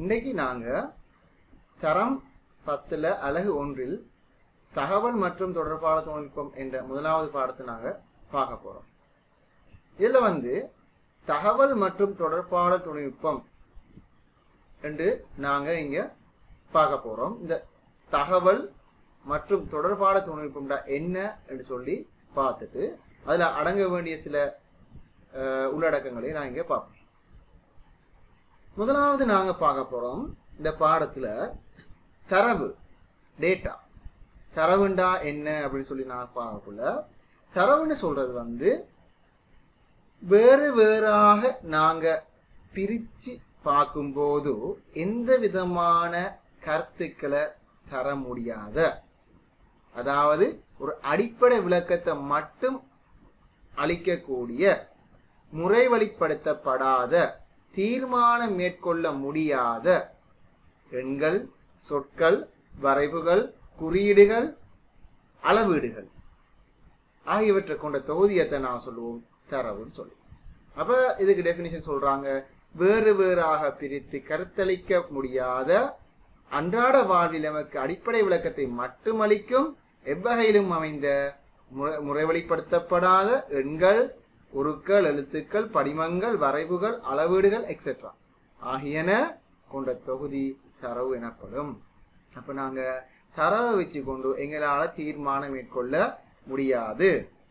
இன்னைக்கு நாங்க தரம் பத்துல அலகு ஒன்றில் தகவல் மற்றும் தொடர்பாளர் தொழில்நுட்பம் என்ற முதலாவது பாடத்தை நாங்க பார்க்க போறோம் இதுல வந்து தகவல் மற்றும் தொடர்பாளர் தொழில்நுட்பம் என்று நாங்க இங்க பார்க்க போறோம் இந்த தகவல் மற்றும் தொடர்பாளர் தொழில்நுட்பம்டா என்ன என்று சொல்லி பார்த்துட்டு அதுல அடங்க வேண்டிய சில அஹ், உள்ளடக்கங்களை நான் இங்க பார்ப்போம் முதலாவது நாங்க பார்க்க போறோம் இந்த பாடத்துல தரவு டேட்டா தரவுண்டா என்ன அப்படின்னு சொல்லி நான் பார்க்கக்குள்ள தரவுன்னு சொல்றது வந்து வேறு வேறாக நாங்க பிரிச்சு பார்க்கும்போது எந்த விதமான கருத்துக்களை தர முடியாத அதாவது ஒரு அடிப்படை விளக்கத்தை மட்டும் அளிக்கக்கூடிய முறைவழிப்படுத்தப்படாத தீர்மானம் மேற்கொள்ள முடியாத எண்கள் சொற்கள் வரைவுகள் குறியீடுகள் அளவீடுகள் ஆகியவற்றை கொண்ட தொகுதியத்தை நான் சொல்லுவோம் தரவுன்னு சொல்லி அப்ப இதுக்கு டெபினிஷன் சொல்றாங்க வேறு வேறாக பிரித்து கருத்தளிக்க முடியாத அன்றாட வாழ்வில் நமக்கு அடிப்படை விளக்கத்தை மட்டுமளிக்கும் எவ்வகையிலும் அமைந்த முறை- முறைவழிப்படுத்தப்படாத எண்கள் உருக்கள் எழுத்துக்கள் படிமங்கள் வரைவுகள் அளவீடுகள் எக்ஸெட்ரா ஆகியன கொண்ட தொகுதி தரவு எனப்படும் அப்ப நாங்க தரவை வச்சு கொண்டு எங்களால தீர்மானம் மேற்கொள்ள முடியாது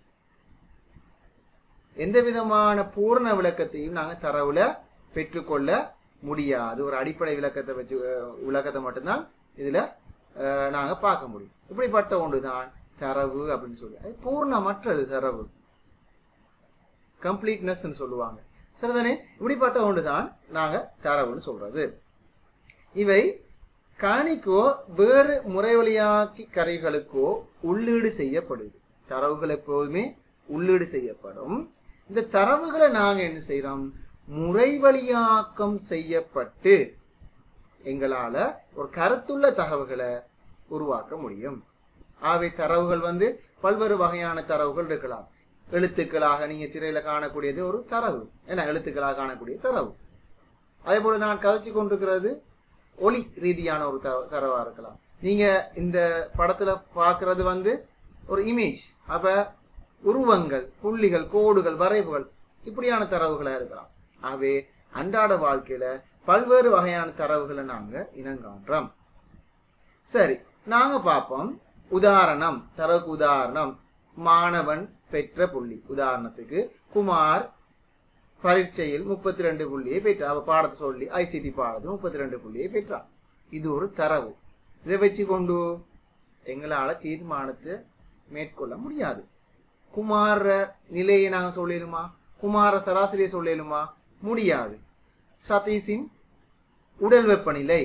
எந்த விதமான பூரண விளக்கத்தையும் நாங்க தரவுல பெற்றுக்கொள்ள முடியாது ஒரு அடிப்படை விளக்கத்தை வச்சு அஹ், விளக்கத்தை மட்டும்தான் இதுல அஹ், நாங்க பார்க்க முடியும் இப்படிப்பட்ட ஒன்றுதான் தரவு அப்படின்னு சொல்லி அது பூர்ணமற்றது தரவு கம்ப்ளீட்னஸ் சொல்லுவாங்க சரிதானே இப்படிப்பட்ட ஒன்றுதான் நாங்க தரவுன்னு சொல்றது இவை கணிக்கோ வேறு முறைவழியாக்கி கருவிகளுக்கோ உள்ளீடு செய்யப்படுது தரவுகள் எப்போதுமே உள்ளீடு செய்யப்படும் இந்த தரவுகளை நாங்க என்ன செய்யறோம் முறைவழியாக்கம் செய்யப்பட்டு எங்களால ஒரு கருத்துள்ள தகவல்களை உருவாக்க முடியும் ஆகவே தரவுகள் வந்து பல்வேறு வகையான தரவுகள் இருக்கலாம் எழுத்துக்களாக நீங்க திரையில காணக்கூடியது ஒரு தரவு என்ன எழுத்துக்களாக காணக்கூடிய தரவு அதே போல நான் கதைச்சு கொண்டிருக்கிறது ஒளி ரீதியான ஒரு தர- தரவா இருக்கலாம் நீங்க இந்த படத்துல பார்க்கிறது வந்து ஒரு இமேஜ் அப்ப உருவங்கள் புள்ளிகள் கோடுகள் வரைவுகள் இப்படியான தரவுகளா இருக்கலாம் ஆகவே அன்றாட வாழ்க்கையில பல்வேறு வகையான தரவுகளை நாங்க இனங்காண்றோம் சரி நாங்க பார்ப்போம் உதாரணம் தரவுக்கு உதாரணம் மாணவன் பெற்ற புள்ளி உதாரணத்துக்கு குமார் பரீட்சையில் முப்பத்தி ரெண்டு புள்ளியை பெற்றார் அவ பாடத்தை சொல்லி ஐசிடி பாடத்தில் முப்பத்தி ரெண்டு புள்ளியை பெற்றார் இது ஒரு தரவு இதை வச்சு கொண்டு எங்களால தீர்மானத்தை மேற்கொள்ள முடியாது குமார நிலையை நாங்க சொல்லிடுமா குமார சராசரியை சொல்லிடுமா முடியாது சதீஷின் உடல் வெப்பநிலை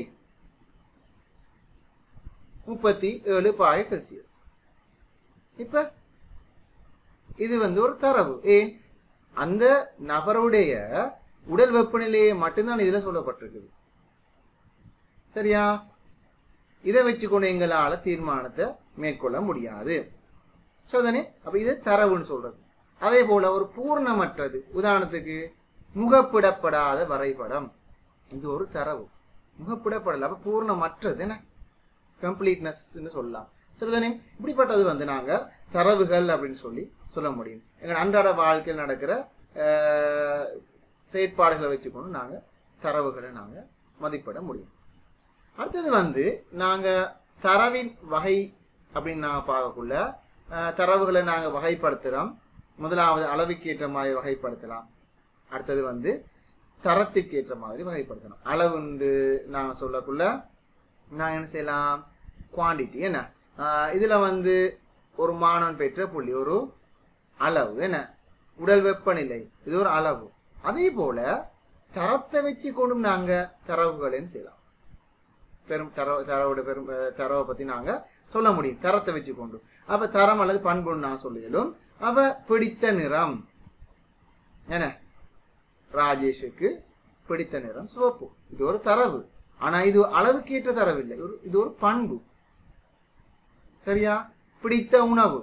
முப்பத்தி ஏழு பாகை செல்சியஸ் இப்ப இது வந்து ஒரு தரவு ஏன் அந்த நபருடைய உடல் வெப்பநிலையை மட்டும்தான் இதுல சொல்லப்பட்டிருக்குது சரியா இதை வச்சுக்கொண்டு எங்களால தீர்மானத்தை மேற்கொள்ள முடியாது சரிதானே அப்ப இது தரவுன்னு சொல்றது அதே போல ஒரு பூர்ணமற்றது உதாரணத்துக்கு முகப்பிடப்படாத வரைபடம் இது ஒரு தரவு முகப்பிடப்படல அப்ப பூர்ணமற்றது என்ன கம்ப்ளீட்னஸ் சொல்லலாம் சரிதானே இப்படிப்பட்டது வந்து நாங்க தரவுகள் அப்படின்னு சொல்லி சொல்ல முடியும் எங்க அன்றாட வாழ்க்கையில் நடக்கிற அஹ், செயற்பாடுகளை வச்சுக்கொண்டு நாங்க தரவுகளை நாங்க மதிப்பிட முடியும் அடுத்தது வந்து நாங்க தரவின் வகை அப்படின்னு நாங்க பார்க்கக்குள்ள அஹ், தரவுகளை நாங்க வகைப்படுத்துறோம் முதலாவது அளவுக்கு ஏற்ற மாதிரி வகைப்படுத்தலாம் அடுத்தது வந்து தரத்துக்கு ஏற்ற மாதிரி வகைப்படுத்தணும் அளவுண்டு நாங்க சொல்லக்குள்ள நான் என்ன செய்யலாம் குவாண்டிட்டி என்ன ஆஹ் இதுல வந்து ஒரு மாணவன் பெற்ற புள்ளி ஒரு அளவு என்ன உடல் வெப்பநிலை இது ஒரு அளவு அதே போல தரத்தை வச்சு கொண்டும் நாங்க தரவுகளையும் செய்யலாம் பெரும் தரவு தரவோட பெரும் அஹ் தரவை பத்தி நாங்க சொல்ல முடியும் தரத்தை வச்சு கொண்டு அப்ப தரம் அல்லது பண்புன்னு நான் சொல்லிடும் அப்ப பிடித்த நிறம் என்ன ராஜேஷுக்கு பிடித்த நிறம் சிவப்பு இது ஒரு தரவு ஆனா இது அளவுக்கு ஏற்ற தரவு இல்லை ஒரு- இது ஒரு பண்பு சரியா பிடித்த உணவு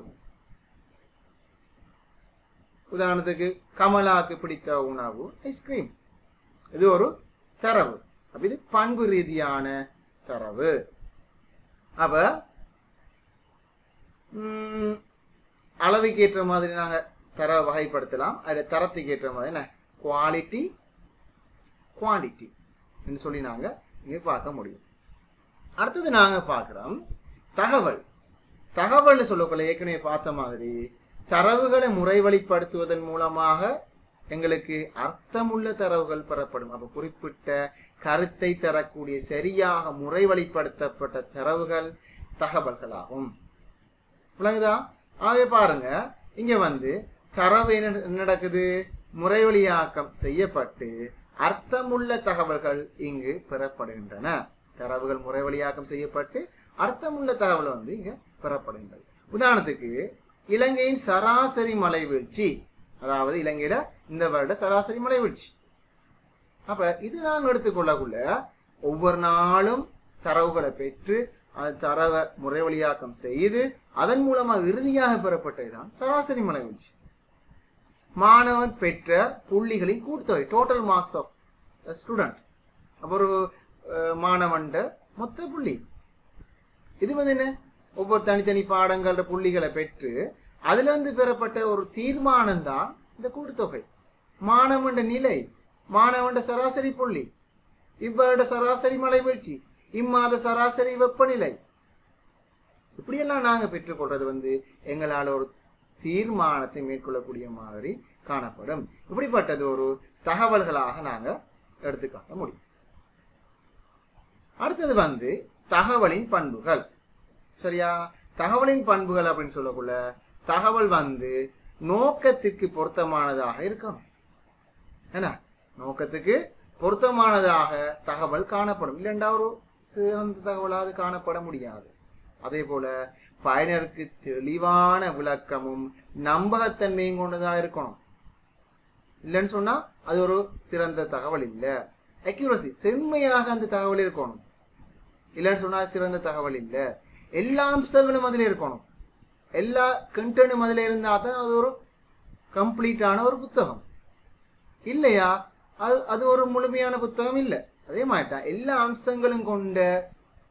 உதாரணத்துக்கு கமலாக்கு பிடித்த உணவு ஐஸ்கிரீம் இது ஒரு தரவு அப்ப இது பண்பு ரீதியான தரவு அப்ப ம், அளவுக்கு ஏற்ற மாதிரி நாங்க தர வகைப்படுத்தலாம் அது தரத்துக்கு ஏற்ற மாதிரி என்ன குவாலிட்டி குவாண்டிட்டி சொல்லி நாங்க இங்க பார்க்க முடியும் அடுத்தது நாங்க பார்க்கிறோம் தகவல் தகவல் சொல்லக்குள்ள ஏற்கனவே பார்த்த மாதிரி தரவுகளை முறைவழிப்படுத்துவதன் மூலமாக எங்களுக்கு அர்த்தமுள்ள தரவுகள் பெறப்படும் அப்ப குறிப்பிட்ட கருத்தை தரக்கூடிய சரியாக முறைவழிப்படுத்தப்பட்ட தரவுகள் தகவல்களாகும் விளங்குதா ஆகவே பாருங்க இங்க வந்து தரவு என்ன என்ன நடக்குது முறைவழியாக்கம் செய்யப்பட்டு அர்த்தமுள்ள தகவல்கள் இங்கு பெறப்படுகின்றன தரவுகள் முறைவழியாக்கம் செய்யப்பட்டு அர்த்தமுள்ள தகவல் வந்து இங்க பெறப்படுகின்றது உதாரணத்துக்கு இலங்கையின் சராசரி மழை வீழ்ச்சி அதாவது இலங்கையிட இந்த வருட சராசரி மழை வீழ்ச்சி அப்ப இது நாங்கள் எடுத்துக்கொள்ளக்குள்ள ஒவ்வொரு நாளும் தரவுகளை பெற்று அந்த தரவை முறைவழியாக்கம் செய்து அதன் மூலமாக இறுதியாக பெறப்பட்டதுதான் சராசரி மழை வீழ்ச்சி மாணவன் பெற்ற புள்ளிகளின் கூட்டுத்தொகை டோட்டல் மார்க்ஸ் ஆஃப் ஸ்டூடெண்ட் அப்ப ஒரு அஹ், மாணவன்ட மொத்த புள்ளி இது வந்து என்ன ஒவ்வொரு தனித்தனி பாடங்களோட புள்ளிகளை பெற்று அதுல இருந்து பெறப்பட்ட ஒரு தீர்மானம் தான் இந்த கூட்டுத்தொகை மாணவன் நிலை மாணவன் சராசரி புள்ளி இவ்வருட சராசரி மழை வீழ்ச்சி இம்மாத சராசரி வெப்பநிலை இப்படியெல்லாம் நாங்க பெற்றுக்கொள்றது வந்து எங்களால் ஒரு தீர்மானத்தை மேற்கொள்ளக்கூடிய மாதிரி காணப்படும் இப்படிப்பட்டது ஒரு தகவல்களாக நாங்க எடுத்துக்காட்ட முடியும் அடுத்தது வந்து தகவலின் பண்புகள் சரியா தகவலின் பண்புகள் அப்படின்னு சொல்லக்குள்ள தகவல் வந்து நோக்கத்திற்கு பொருத்தமானதாக இருக்கணும் என்ன நோக்கத்துக்கு பொருத்தமானதாக தகவல் காணப்படும் இல்லைண்டா ஒரு சிறந்த தகவலாவது காணப்பட முடியாது அதே போல பயனருக்கு தெளிவான விளக்கமும் நம்பகத்தன்மையும் கொண்டதா இருக்கணும் இல்லைன்னு சொன்னா அது ஒரு சிறந்த தகவல் இல்ல அக்யூரசி செம்மையாக அந்த தகவல் இருக்கணும் இல்லைன்னு சொன்னா சிறந்த தகவல் இல்ல எல்லா அம்சங்களும் அதுல இருக்கணும் எல்லா கண்டென்ட்டும் அதுல இருந்தா தான் அது ஒரு கம்ப்ளீட்டான ஒரு புத்தகம் இல்லையா அது அது ஒரு முழுமையான புத்தகம் இல்லை அதே மாதிரி தான் எல்லா அம்சங்களும் கொண்டதாக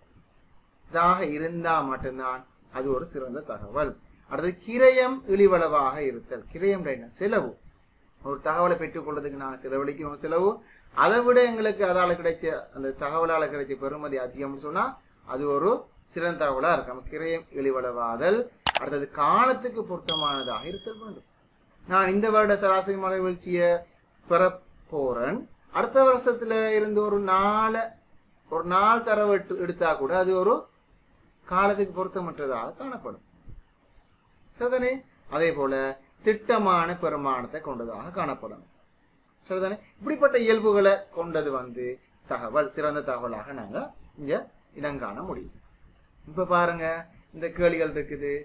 இருந்தா மட்டும்தான் அது ஒரு சிறந்த தகவல் அடுத்து கிரயம் இழிவளவாக இருத்தல் கிரயம் என்ன செலவு ஒரு தகவலை பெற்றுக்கொள்றதுக்கு நாங்கள் செலவழிக்கிறோம் செலவு அதை விட எங்களுக்கு அதால கிடைச்ச அந்த தகவலால கிடைச்ச பெறுமதி அதிகம்னு சொன்னா அது ஒரு சிறந்த தகவலா இருக்கும் கிரயம் இழிவளவாதல் அடுத்தது காலத்துக்கு பொருத்தமானதாக இருத்தல் வேண்டும் நான் இந்த வருட சராசரி மழை வீழ்ச்சியை பெற போறேன் அடுத்த வருஷத்துல இருந்து ஒரு நாளை ஒரு நாள் தரவு எடுத்து- எடுத்தா கூட அது ஒரு காலத்துக்கு பொருத்தமற்றதாக காணப்படும் சரிதானே அதே போல திட்டமான பெருமானத்தை கொண்டதாக காணப்படும் சரிதானே இப்படிப்பட்ட இயல்புகளை கொண்டது வந்து தகவல் சிறந்த தகவலாக நாங்க இங்க இனங்காண முடியும் இப்ப பாருங்க இந்த கேள்விகள் இருக்குது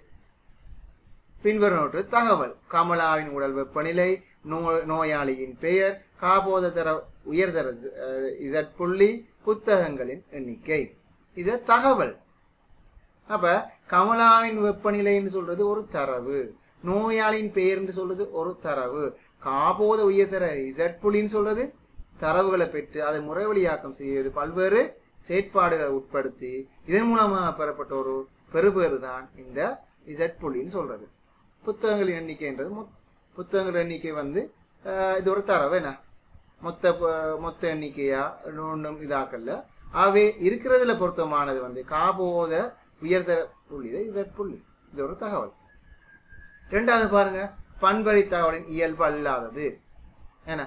பின்வரும் நோட்டு தகவல் கமலாவின் உடல் வெப்பநிலை நோ- நோயாளியின் பெயர் காபோத தர உயர்தர இசட் புள்ளி புத்தகங்களின் எண்ணிக்கை இது தகவல் அப்ப கமலாவின் வெப்பநிலைன்னு சொல்றது ஒரு தரவு நோயாளியின் பெயர்னு சொல்றது ஒரு தரவு காபோத உயர்தர இசட் புள்ளின்னு சொல்றது தரவுகளை பெற்று அதை முறைவழியாக்கம் செய்வது பல்வேறு செயற்பாடுகளை உட்படுத்தி இதன் மூலமாக பெறப்பட்ட ஒரு பெறுபேறு தான் இந்த இசட் புள்ளின்னு சொல்றது புத்தகங்களின் எண்ணிக்கைன்றது மொத்- புத்தகங்கள் எண்ணிக்கை வந்து அஹ், இது ஒரு தரவு என்ன மொத்த ப- மொத்த எண்ணிக்கையா ஒன்றும் இதாக்கல்ல ஆகவே இருக்கிறதுல பொருத்தமானது வந்து காபோத உயர்தர புள்ளி இசட் புள்ளி இது ஒரு தகவல் ரெண்டாவது பாருங்க பண்பறி தகவலின் இயல்பு அல்லாதது என்ன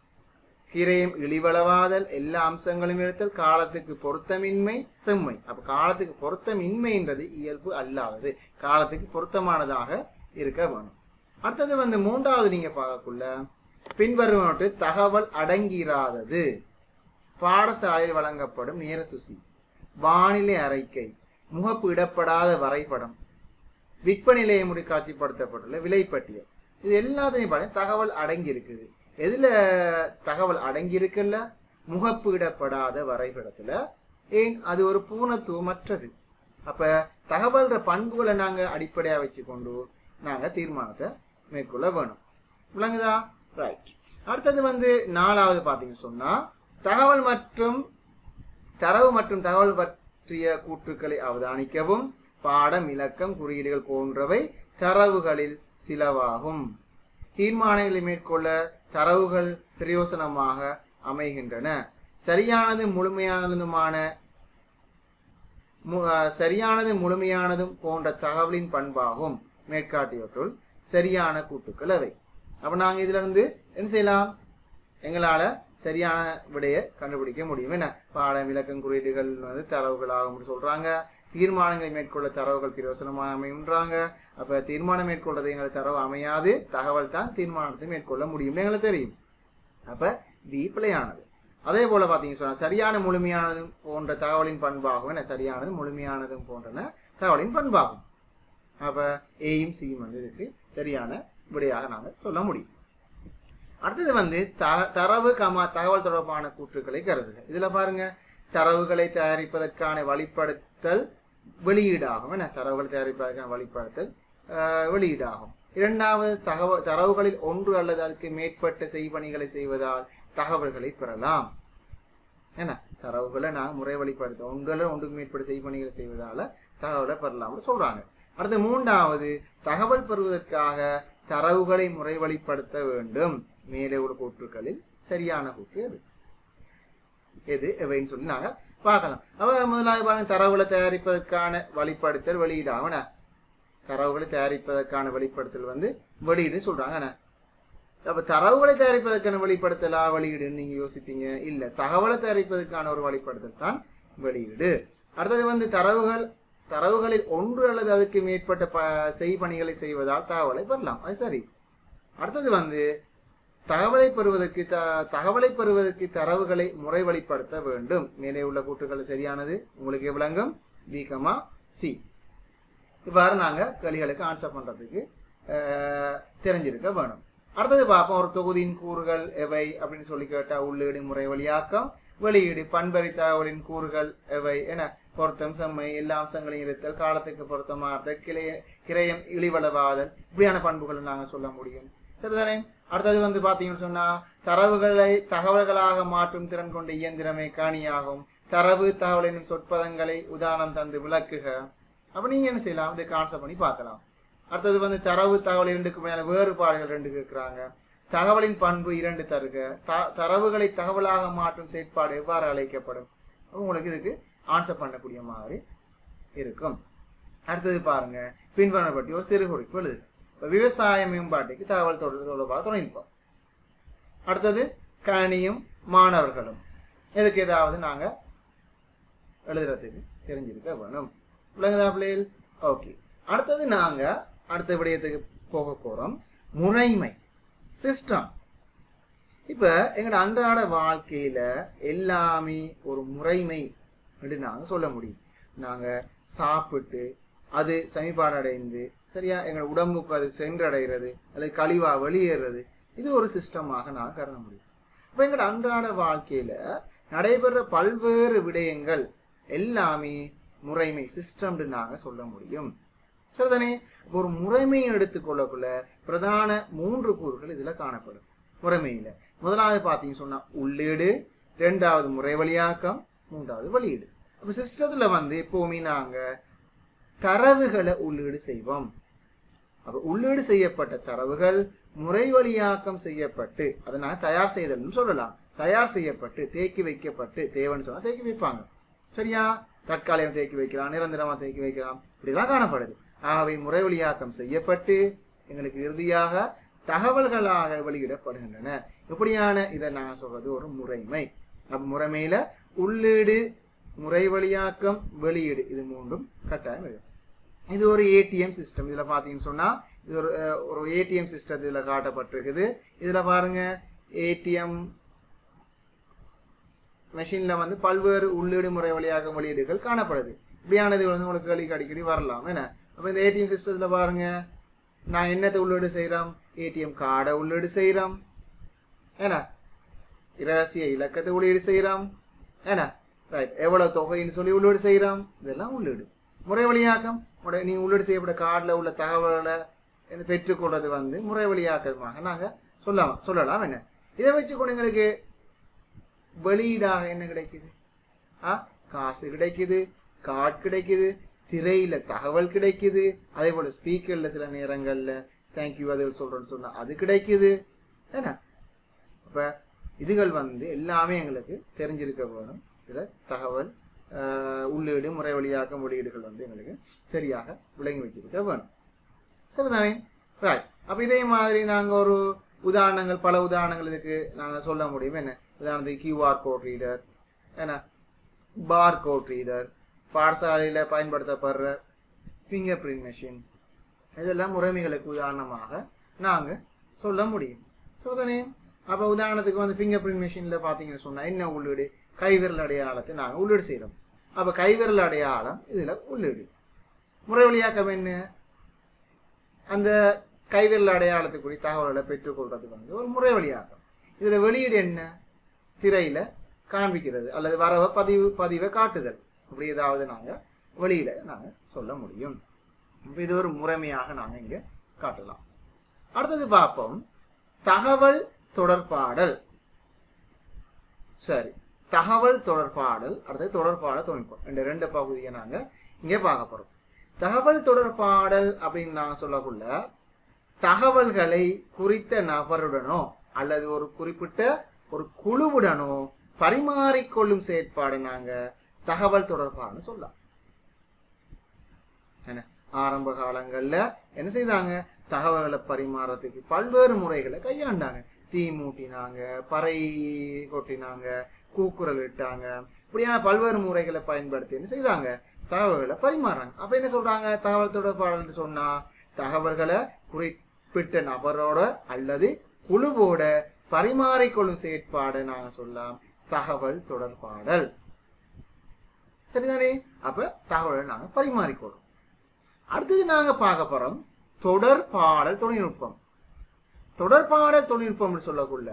கிரயம் இழிவளவாதல் எல்லா அம்சங்களும் எடுத்தல் காலத்துக்கு பொருத்தமின்மை செம்மை அப்ப காலத்துக்கு பொருத்தமின்மைன்றது இயல்பு அல்லாதது காலத்துக்கு பொருத்தமானதாக இருக்க வேணும் அடுத்தது வந்து மூன்றாவது நீங்க பார்க்கக்குள்ள பின்வருவனவற்று தகவல் அடங்கிராதது பாடசாலையில் வழங்கப்படும் நேர சுசி வானிலை அறிக்கை முகப்பு இடப்படாத வரைபடம் விற்பனை நிலையம் முடி காட்சிப்படுத்தப்பட்டுள்ள விலைப்பட்டியல் இது எல்லாத்தையும் பாருங்க தகவல் அடங்கி இருக்குது எதுல தகவல் அடங்கி இருக்குல்ல முகப்பு இடப்படாத வரைபடத்துல ஏன் அது ஒரு பூனத்துவமற்றது அப்ப தகவல்ற பண்புகளை நாங்க அடிப்படையா வச்சு கொண்டு நாங்க தீர்மானத்தை மேற்கொள்ள வேணும் விளங்குதா ரைட் அடுத்தது வந்து நாலாவது பாத்தீங்க சொன்னா தகவல் மற்றும் தரவு மற்றும் தகவல் பற்றிய கூற்றுக்களை அவதானிக்கவும் பாடம் இலக்கம் குறியீடுகள் போன்றவை தரவுகளில் சிலவாகும் தீர்மானங்களை மேற்கொள்ள தரவுகள் பிரயோசனமாக அமைகின்றன சரியானது முழுமையானதுமான மு- அஹ் சரியானது முழுமையானதும் போன்ற தகவலின் பண்பாகும் மேற்காட்டியவற்றுள் சரியான கூட்டுக்கள் அவை அப்ப நாங்க இதுல இருந்து என்ன செய்யலாம் எங்களால சரியான விடையை கண்டுபிடிக்க முடியும் என்ன பாடம் விளக்கம் குறியீடுகள் வந்து தரவுகளாகும் சொல்றாங்க தீர்மானங்களை மேற்கொள்ள தரவுகள் பிரயோசனமாக அமையுன்றாங்க அப்ப தீர்மானம் மேற்கொள்றது எங்களுக்கு தரவு அமையாது தகவல் தான் தீர்மானத்தை மேற்கொள்ள முடியும்னு எங்களுக்கு தெரியும் அப்ப டி பிழையானது அதே போல பாத்தீங்க சொன்னா சரியான முழுமையானதும் போன்ற தகவலின் பண்பாகும் என்ன சரியானதும் முழுமையானதும் போன்றன தகவலின் பண்பாகும் அப்ப ஏயும் சியும் வந்து இதுக்கு சரியான விடையாக நாங்க சொல்ல முடியும் அடுத்தது வந்து த- தரவு கமா தகவல் தொடர்பான கூற்றுக்களை கருதுக இதுல பாருங்க தரவுகளை தயாரிப்பதற்கான வழிப்படுத்தல் வெளியீடாகும் என்ன தரவுகளை தயாரிப்பதற்கான வழிப்படுத்தல் ஆஹ், வெளியீடாகும் இரண்டாவது தகவல் தரவுகளில் ஒன்று அல்லது அதற்கு மேற்பட்ட செய்பணிகளை செய்வதால் தகவல்களை பெறலாம் என்ன தரவுகளை நாங்கள் முறை வழிப்படுத்த ஒன்றில் ஒன்றுக்கு மேற்பட்ட செய்பணிகளை செய்வதால தகவலை பெறலாம்னு சொல்றாங்க அடுத்து மூன்றாவது தகவல் பெறுவதற்காக தரவுகளை முறை வழிப்படுத்த வேண்டும் மேலே உள்ள கூற்றுக்களில் சரியான கூற்று எது எது எவைன்னு சொல்லி நாங்க பார்க்கலாம் அப்ப முதலாவது பாருங்க தரவுகளை தயாரிப்பதற்கான வழிப்படுத்தல் வெளியீடாகும் என்ன? தரவுகளை தயாரிப்பதற்கான வெளிப்படுத்தல் வந்து வெளியீடு சொல்றாங்க என்ன? அப்ப தரவுகளை தயாரிப்பதற்கான வெளிப்படுத்தலா வெளியீடுன்னு நீங்க யோசிப்பீங்க இல்ல தகவலை தயாரிப்பதற்கான ஒரு வெளிப்படுத்தல் தான் வெளியீடு அடுத்தது வந்து தரவுகள் தரவுகளில் ஒன்று அல்லது அதுக்கு மேற்பட்ட ப செய்பணிகளை செய்வதால் தகவலை பெறலாம் அது சரி அடுத்தது வந்து தகவலை பெறுவதற்கு த தகவலை பெறுவதற்கு தரவுகளை முறை வழிப்படுத்த வேண்டும் மேலே உள்ள கூற்றுக்கள் சரியானது உங்களுக்கு விளங்கும் பிகமா சி இவ்வாறு நாங்க கேள்விகளுக்கு ஆன்சர் பண்றதுக்கு அஹ், தெரிஞ்சிருக்க வேணும் அடுத்தது பார்ப்போம் ஒரு தொகுதியின் கூறுகள் எவை அப்படின்னு சொல்லி கேட்டா உள்ளீடு முறை வழியாக்கம் வெளியீடு பண்பறி தகவலின் கூறுகள் எவை என பொருத்தம் செம்மை எல்லா அம்சங்களையும் இருத்தல் காலத்துக்கு பொருத்தமாறுதல் கிளைய கிரயம் இழிவளவாதல் இப்படியான பண்புகளை நாங்க சொல்ல முடியும் சரிதானே அடுத்தது வந்து பாத்தீங்கன்னு சொன்னா தரவுகளை தகவல்களாக மாற்றும் திறன் கொண்ட இயந்திரமே காணியாகும் தரவு தகவல் என்னும் சொற்பதங்களை உதாரணம் தந்து விளக்குக அப்ப நீங்க என்ன செய்யலாம் இதை கான்செப்ட் பண்ணி பார்க்கலாம் அடுத்தது வந்து தரவு தகவல் இரண்டுக்கு மேல வேறுபாடுகள் ரெண்டு கேட்கிறாங்க தகவலின் பண்பு இரண்டு தருக த- தரவுகளை தகவலாக மாற்றும் செயற்பாடு எவ்வாறு அழைக்கப்படும் அப்ப உங்களுக்கு இதுக்கு ஆன்சர் பண்ணக்கூடிய மாதிரி இருக்கும் அடுத்தது பாருங்க பின்வருவன பற்றி ஒரு சிறு குறிப்பு எழுது இப்ப விவசாய மேம்பாட்டுக்கு தகவல் தொடர்பு தொடர்பாக தொழில்நுட்பம் அடுத்தது கணினியும் மாணவர்களும் இதுக்கு ஏதாவது நாங்க எழுதுறதுக்கு தெரிஞ்சிருக்க வேணும் விளங்குதா பிள்ளைகள் ஓகே அடுத்தது நாங்க அடுத்த விடயத்துக்கு போக போறோம் முறைமை சிஸ்டம் இப்ப எங்களோட அன்றாட வாழ்க்கையில எல்லாமே ஒரு முறைமை என்று நாங்க சொல்ல முடியும் நாங்க சாப்பிட்டு அது சமிபாடு அடைந்து சரியா எங்களோட உடம்புக்கு அது சென்றடைகிறது அல்லது கழிவா வெளியேறது இது ஒரு சிஸ்டமாக நான் கருத முடியும் இப்ப எங்களோட அன்றாட வாழ்க்கையில நடைபெற பல்வேறு விடயங்கள் எல்லாமே முறைமை சிஸ்டம்னு நாங்க சொல்ல முடியும் சரிதானே அப்ப ஒரு முறைமையை எடுத்துக்கொள்ளக்குள்ள பிரதான மூன்று கூறுகள் இதுல காணப்படும் முறைமையில முதலாவது பாத்தீங்க சொன்னா உள்ளீடு இரண்டாவது முறை வழியாக்கம் மூன்றாவது வெளியீடு அப்ப சிஸ்டத்துல வந்து எப்பவுமே நாங்க தரவுகளை உள்ளீடு செய்வோம் அப்ப உள்ளீடு செய்யப்பட்ட தரவுகள் முறை வழியாக்கம் செய்யப்பட்டு அதை நான் தயார் செய்தல்னு சொல்லலாம் தயார் செய்யப்பட்டு தேக்கி வைக்கப்பட்டு தேவைன்னு சொன்னா தேக்கி வைப்பாங்க சரியா தற்காலிகம் தேக்கி வைக்கலாம் நிரந்தரமா தேக்கி வைக்கலாம் இப்படிலாம் காணப்படுது ஆகவே முறை வழியாக்கம் செய்யப்பட்டு எங்களுக்கு இறுதியாக தகவல்களாக வெளியிடப்படுகின்றன இப்படியான இதை நான் சொல்றது ஒரு முறைமை அப்ப முறைமையில உள்ளீடு முறை வழியாக்கம் வெளியீடு இது மூன்றும் கட்டாயம் இருக்கு இது ஒரு ஏடிஎம் சிஸ்டம் இதுல பாத்தீங்கன்னு சொன்னா இது ஒரு அஹ், ஒரு ஏடிஎம் சிஸ்டம் இதுல காட்டப்பட்டிருக்குது இதுல பாருங்க ஏடிஎம் மெஷின்ல வந்து பல்வேறு உள்ளீடு முறை வழியாக வெளியீடுகள் காணப்படுது இப்படியானது வந்து உங்களுக்கு கேள்விக்கு அடிக்கடி வரலாம் என்ன அப்ப இந்த ஏடிஎம் சிஸ்டத்துல பாருங்க நான் என்னத்தை உள்ளீடு செய்யறோம் ஏடிஎம் கார்டை உள்ளீடு செய்யறோம் ஏன்னா இரகசிய இலக்கத்தை உள்ளீடு செய்யறோம் ஏன்னா ரைட் எவ்வளவு தொகைன்னு சொல்லி உள்ளீடு செய்யறோம் இதெல்லாம் உள்ளீடு முறை வழியாக்கம் உட- நீங்க உள்ளீடு செய்யப்பட்ட கார்டுல உள்ள தகவல்களை என்ன பெற்றுக்கொள்றது வந்து முறை வழியாக்கமாக நாங்க சொல்லலாம் சொல்லலாம் என்ன இதை வச்சு கூட எங்களுக்கு வெளியீடாக என்ன கிடைக்குது ஆ காசு கிடைக்குது கார்டு கிடைக்குது திரையில தகவல் கிடைக்குது அதே போல ஸ்பீக்கர்ல சில நேரங்கள்ல தேங்க்யூ அதில் சொல்றேன்னு சொன்னா அது கிடைக்குது என்ன அப்ப இதுகள் வந்து எல்லாமே எங்களுக்கு தெரிஞ்சிருக்க வேணும் சில தகவல் ஆஹ், உள்ளீடு முறை வழியாக்க வெளியீடுகள் வந்து எங்களுக்கு சரியாக விளங்கி வச்சிருக்க வேணும் சரிதானே ரைட் அப்ப இதே மாதிரி நாங்க ஒரு உதாரணங்கள் பல உதாரணங்கள் இதுக்கு நாங்க சொல்ல முடியும் என்ன உதாரணத்துக்கு கியூஆர் கோட் ரீடர் என்ன பார் கோட் ரீடர் பாடசாலையில பயன்படுத்தப்படுற ஃபிங்கர் பிரிண்ட் மெஷின் இதெல்லாம் முறைமைகளுக்கு உதாரணமாக நாங்க சொல்ல முடியும் சரிதானே அப்ப உதாரணத்துக்கு வந்து ஃபிங்கர் பிரிண்ட் மெஷின்ல பாத்தீங்கன்னு சொன்னா என்ன உள்ளீடு கைவிரல் அடையாளத்தை நாங்க உள்ளீடு செய்யறோம் அப்ப கைவிரல் அடையாளம் இதுல உள்ளீடு முறை வழியாக்கம் என்ன அந்த கைவிரல் அடையாளத்துக்குரிய தகவல்களை பெற்றுக்கொள்றதுக்கு வந்து ஒரு முறை வழியாக்கம் இதுல வெளியீடு என்ன திரையில காண்பிக்கிறது அல்லது வரவ பதிவு பதிவை காட்டுதல் அப்படி ஏதாவது நாங்க வெளியில நாங்க சொல்ல முடியும் இப்ப இது ஒரு முறைமையாக நாங்க இங்க காட்டலாம் அடுத்தது பார்ப்போம் தகவல் தொடர்பாடல் சரி தகவல் தொடர்பாடல் அடுத்தது தொடர்பாடல் தொழில்நுட்பம் இந்த ரெண்டு பகுதியை நாங்க இங்க பார்க்க போறோம் தகவல் தொடர்பாடல் அப்படின்னு நாங்க சொல்லக்குள்ள தகவல்களை குறித்த நபருடனோ அல்லது ஒரு குறிப்பிட்ட ஒரு குழுவுடனோ பரிமாறிக்கொள்ளும் செயற்பாடு நாங்க தகவல் தொடர்பாடல் சொல்லலாம் என்ன ஆரம்ப காலங்கள்ல என்ன செய்தாங்க தகவல்களை பரிமாறத்துக்கு பல்வேறு முறைகளை கையாண்டாங்க தீ மூட்டினாங்க பறை கொட்டினாங்க கூக்குரல் இட்டாங்க இப்படியான பல்வேறு முறைகளை பயன்படுத்தி என்ன செய்தாங்க தகவல்களை பரிமாறாங்க அப்ப என்ன சொல்றாங்க தகவல் தொடர்பாடல் சொன்னா தகவல்களை குறிப்பிட்ட நபரோட அல்லது குழுவோட பரிமாறிக்கொள்ளும் செயற்பாடு நாங்க சொல்லலாம் தகவல் தொடர்பாடல் சரிதானே அப்ப தகவலை நாங்க பரிமாறிக்கொள்றோம் அடுத்தது நாங்க பார்க்க போறோம் தொடர்பாடல் தொழில்நுட்பம் தொடர்பாடல் தொழில்நுட்பம்னு சொல்லக்குள்ள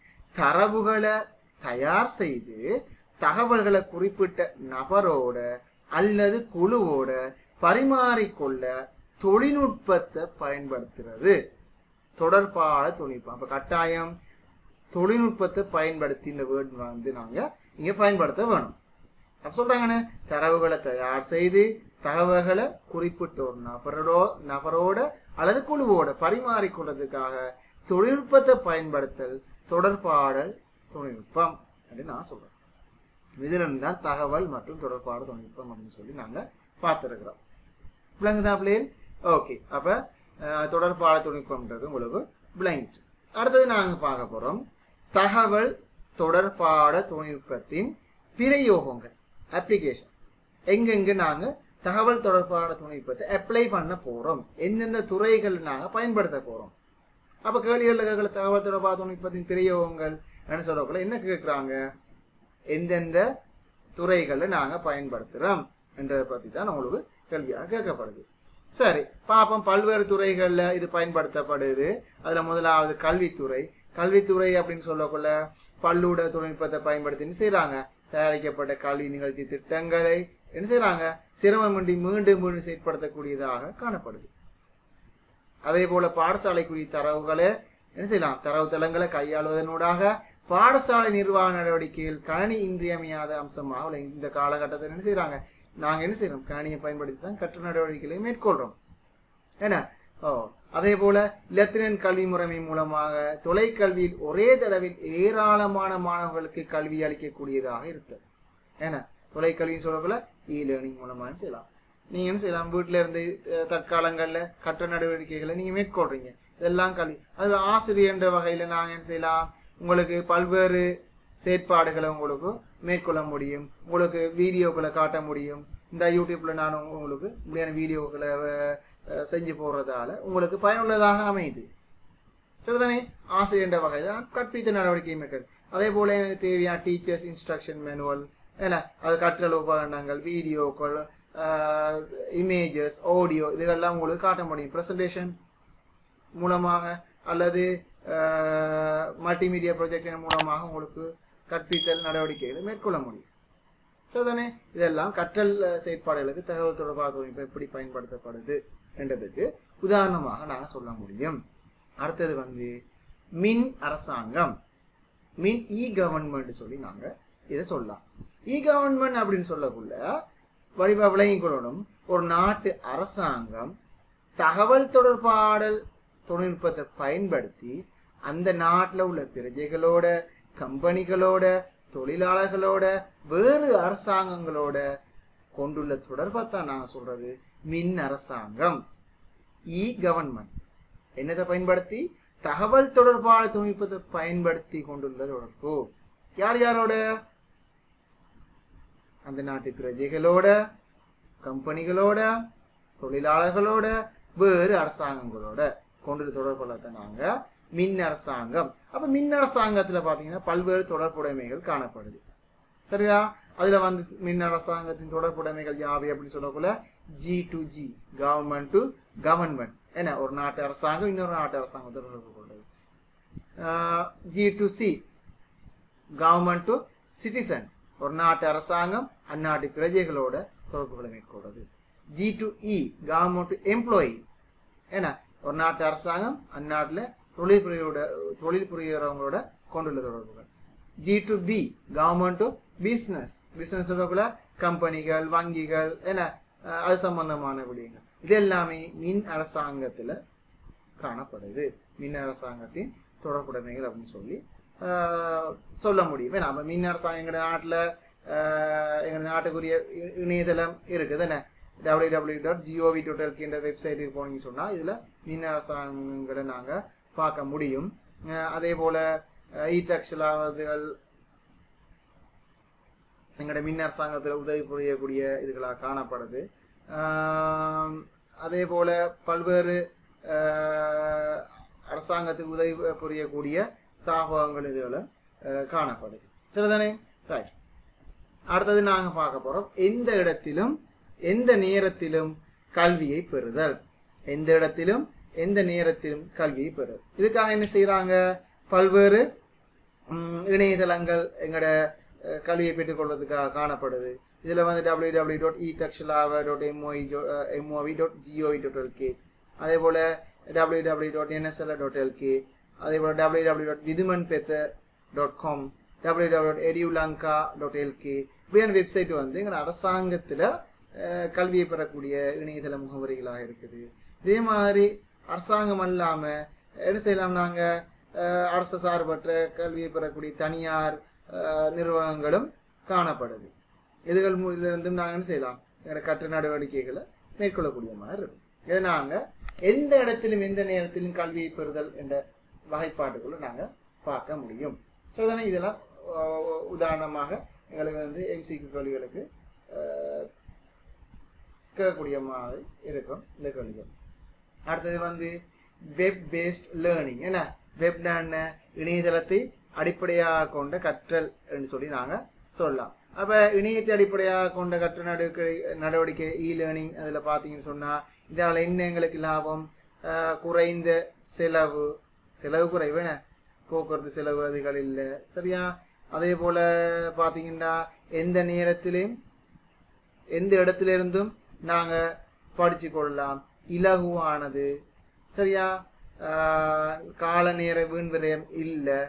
தரவுகளை தயார் செய்து தகவல்களை குறிப்பிட்ட நபரோட அல்லது குழுவோட பரிமாறிக்கொள்ள தொழில்நுட்பத்தை பயன்படுத்துறது தொடர்பாடல் தொழில்நுட்பம் அப்ப கட்டாயம் தொழில்நுட்பத்தை பயன்படுத்தி இந்த வேர்ட் வந்து நாங்க இங்க பயன்படுத்த வேணும் அப்ப சொல்றாங்கன்னு தரவுகளை தயார் செய்து தகவல்களை குறிப்பிட்ட ஒரு நபரோட நபரோட அல்லது குழுவோட பரிமாறிக்கொள்றதுக்காக தொழில்நுட்பத்தை பயன்படுத்தல் தொடர்பாடல் தொழில்நுட்பம் அப்படின்னு நான் சொல்றேன் இதுல இருந்து தான் தகவல் மற்றும் தொடர்பாடல் தொழில்நுட்பம் அப்படின்னு சொல்லி நாங்க பார்த்திருக்கிறோம் விளங்குதா பிள்ளைகள் ஓகே அப்ப அஹ், தொடர்பாடல் தொழில்நுட்பம்ன்றது உங்களுக்கு விளங்கிட்டு அடுத்தது நாங்க பார்க்க போறோம் தகவல் தொடர்பாட தொழில்நுட்பத்தின் பிரயோகங்கள் அப்ளிகேஷன் எங்கெங்க நாங்க தகவல் தொடர்பாட தொழில்நுட்பத்தை அப்ளை பண்ண போறோம் எந்தெந்த துறைகள் நாங்க பயன்படுத்த போறோம் அப்ப கேள்விகள் கேட்கல தகவல் தொடர்பாட தொழில்நுட்பத்தின் பிரயோகங்கள் என்ன சொல்லக்குள்ள என்ன கேட்குறாங்க எந்தெந்த துறைகளை நாங்க பயன்படுத்துறோம் என்றதை பத்தி தான் உங்களுக்கு கேள்வியாக கேட்கப்படுது சரி பாப்போம் பல்வேறு துறைகள்ல இது பயன்படுத்தப்படுது அதுல முதலாவது கல்வித்துறை கல்வித்துறை அப்படின்னு சொல்லக்குள்ள பல்லூட தொழில்நுட்பத்தை பயன்படுத்தி என்ன செய்றாங்க தயாரிக்கப்பட்ட கல்வி நிகழ்ச்சி திட்டங்களை என்ன செய்றாங்க சிரமமின்றி மீண்டும் மீண்டும் செயற்படுத்தக்கூடியதாக காணப்படுது அதே போல பாடசாலைக்குரிய தரவுகளை என்ன செய்யலாம் தரவு தளங்களை கையாளுவதனூடாக பாடசாலை நிர்வாக நடவடிக்கையில் கணனி இன்றியமையாத அம்சமாக உள்ள இந்த காலகட்டத்தில் என்ன செய்றாங்க நாங்க என்ன செய்யறோம் கணினியை பயன்படுத்தி தான் கற்று நடவடிக்கைகளை மேற்கொள்றோம் என்ன ஓ அதே போல லெத்தினன் கல்வி முறைமை மூலமாக தொலைக்கல்வியில் ஒரே தடவில் ஏராளமான மாணவர்களுக்கு கல்வி அளிக்கக்கூடியதாக இருக்கு ஏன்னா தொலைக்கல்வின்னு சொல்லக்குள்ள இ லேர்னிங் மூலமா செய்யலாம் நீங்க என்ன செய்யலாம் வீட்டுல இருந்து அஹ், தற்காலங்கள்ல கற்ற நடவடிக்கைகளை நீங்க மேற்கொள்றீங்க இதெல்லாம் கல்வி அது ஆசிரியர்ன்ற வகையில நாங்க என்ன செய்யலாம் உங்களுக்கு பல்வேறு செயற்பாடுகளை உங்களுக்கு மேற்கொள்ள முடியும் உங்களுக்கு வீடியோக்களை காட்ட முடியும் இந்த யூடியூப்ல நான் உங்களுக்கு இப்படியான வீடியோக்களை அஹ், செஞ்சு போடுறதால உங்களுக்கு பயனுள்ளதாக அமையுது சரிதானே ஆசிரியர் வகையில் நான் கற்பித்த நடவடிக்கை மேற்கொள் அதே போல எனக்கு தேவையான டீச்சர்ஸ் இன்ஸ்ட்ரக்ஷன் மேனுவல் என்ன அது கற்றல் உபகரணங்கள் வீடியோக்கள் இமேஜஸ் ஆடியோ இதுகெல்லாம் உங்களுக்கு காட்ட முடியும் ப்ரெசன்டேஷன் மூலமாக அல்லது மல்டிமீடியா ப்ரொஜெக்டின் மூலமாக உங்களுக்கு கற்பித்தல் நடவடிக்கைகளை மேற்கொள்ள முடியும் சரிதானே இதெல்லாம் கற்றல் அஹ், செயற்பாடுகளுக்கு தகவல் தொடர்பாக தொழில்நுட்பம் எப்படி பயன்படுத்தப்படுது என்றதுக்கு உதாரணமாக நான் சொல்ல முடியும் அடுத்தது வந்து மின் அரசாங்கம் மின் இ கவர்மெண்ட் சொல்லி நாங்க இதை சொல்லலாம் இ கவர்மெண்ட் அப்படின்னு சொல்லக்குள்ள வடிவா விளங்கிக் கொள்ளணும் ஒரு நாட்டு அரசாங்கம் தகவல் தொடர்பாடல் தொழில்நுட்பத்தை பயன்படுத்தி அந்த நாட்டில் உள்ள பிரஜைகளோட கம்பெனிகளோட தொழிலாளர்களோட வேறு அரசாங்கங்களோட கொண்டுள்ள தொடர்பை தான் நான் சொல்றது மின் அரசாங்கம் இ கவர்மெண்ட் என்னத்தை பயன்படுத்தி தகவல் தொடர்பான தொழில்நுட்பத்தை பயன்படுத்தி கொண்டுள்ள தொடர்பு யார் யாரோட அந்த நாட்டு பிரஜைகளோட கம்பெனிகளோட தொழிலாளர்களோட வேறு அரசாங்கங்களோட கொண்டு தொடர்புள்ளத நாங்க மின் அரசாங்கம் அப்ப மின் அரசாங்கத்துல பாத்தீங்கன்னா பல்வேறு தொடர்புடைமைகள் காணப்படுது சரியா அதுல வந்து மின் அரசாங்கத்தின் தொடர்புடைமைகள் யாவை அப்படின்னு சொல்லக்குள்ள G to G government to government என்ன ஒரு நாட்டு அரசாங்கம் இன்னொரு நாட்டு அரசாங்கம் தொடர்பு கொள்வது G to C government to citizen ஒரு நாட்டு அரசாங்கம் அந்நாட்டு பிரஜைகளோட தொடர்புகளை மேற்கொள்றது G to E government to employee ஏன்னா ஒரு நாட்டு அரசாங்கம் அந்நாட்டில் தொழில் புரியோட தொழில் புரிகிறவங்களோட கொண்டுள்ள தொடர்புகள் G to B government to business business சொல்லக்குள்ள கம்பெனிகள் வங்கிகள் என்ன அஹ், அது சம்பந்தமான விடயங்கள் இது எல்லாமே மின் அரசாங்கத்துல காணப்படுது மின் அரசாங்கத்தின் தொடர்புடைமைகள் அப்படின்னு சொல்லி ஆஹ், சொல்ல முடியும் ஏன்னா நம்ம மின் அரசாங்கம் எங்க நாட்டுல ஆஹ், எங்க நாட்டுக்குரிய இ- இணையதளம் இருக்குது என்ன W W dot GOV dot என்ற வெப்சைட்டுக்கு போனீங்கன்னு சொன்னா இதுல மின் அரசாங்கங்களை நாங்க பார்க்க முடியும் ஆஹ், அதே போல ஈத்தக்ஷலாவதுகள் எங்களோட மின் அரசாங்கத்தில் உதவி புரியக்கூடிய இதுகளாக காணப்படுது ஆம், அதே போல பல்வேறு ஆஹ், அரசாங்கத்துக்கு உதவி புரியக்கூடிய ஸ்தாபகங்கள் இதுகளும் ஆஹ், காணப்படுது சரிதானே ரைட் அடுத்தது நாங்க பார்க்க போறோம் எந்த இடத்திலும் எந்த நேரத்திலும் கல்வியை பெறுதல் எந்த இடத்திலும் எந்த நேரத்திலும் கல்வியை பெறுதல் இதுக்காக என்ன செய்யறாங்க பல்வேறு ம், இணையதளங்கள் எங்களோட அஹ், கல்வியை பெற்றுக்கொள்வதற்காக காணப்படுது இதுல வந்து W W dot E Thakshalawa dot MOE MOV dot GOV dot LK அதே போல W W dot NSL dot LK அதே போல W W dot Viduman Petha dot com W W dot Edulanka dot LK இப்படியான வெப்சைட் வந்து எங்கள் அரசாங்கத்துல அஹ், கல்வியை பெறக்கூடிய இணையதள முகவரிகளாக இருக்குது இதே மாதிரி அரசாங்கம் அல்லாம என்ன செய்யலாம் நாங்க அஹ், அரசு சார்பற்ற கல்வியை பெறக்கூடிய தனியார் அஹ், நிறுவனங்களும் காணப்படுது இதுகள் மூலிலிருந்தும் நாங்கள் என்ன செய்யலாம் எங்களோட கற்று நடவடிக்கைகளை மேற்கொள்ளக்கூடிய மாதிரி இருக்கும் இதை நாங்க எந்த இடத்திலும் எந்த நேரத்திலும் கல்வியை பெறுதல் என்ற வகைப்பாட்டுக்குள்ள நாங்க பார்க்க முடியும் சரிதானே இதெல்லாம் அஹ், உதாரணமாக எங்களுக்கு வந்து எம்சிக்கு கல்விகளுக்கு அஹ், கேட்கக்கூடிய மாதிரி இருக்கும் இந்த கல்விகள் அடுத்தது வந்து வெப் பேஸ்ட் லேர்னிங் என்ன வெப் இணையதளத்தை அடிப்படையாக கொண்ட கற்றல் என்று சொல்லி நாங்க சொல்லலாம் அப்ப இணையத்தை அடிப்படையாக கொண்ட கற்றல் நடவடிக்கை நடவடிக்கை இ லேர்னிங் அதுல பாத்தீங்கன்னு சொன்னா இதால என்ன எங்களுக்கு லாபம் ஆஹ் குறைந்த செலவு செலவு குறைவு என்ன போக்குவரத்து செலவு அதுகள் இல்லை சரியா அதே போல பாத்தீங்கன்னா எந்த நேரத்திலையும் எந்த இடத்துல இருந்தும் நாங்க படிச்சு கொள்ளலாம் இலகுவானது சரியா ஆஹ் கால நேர வீண் விரயம் இல்லை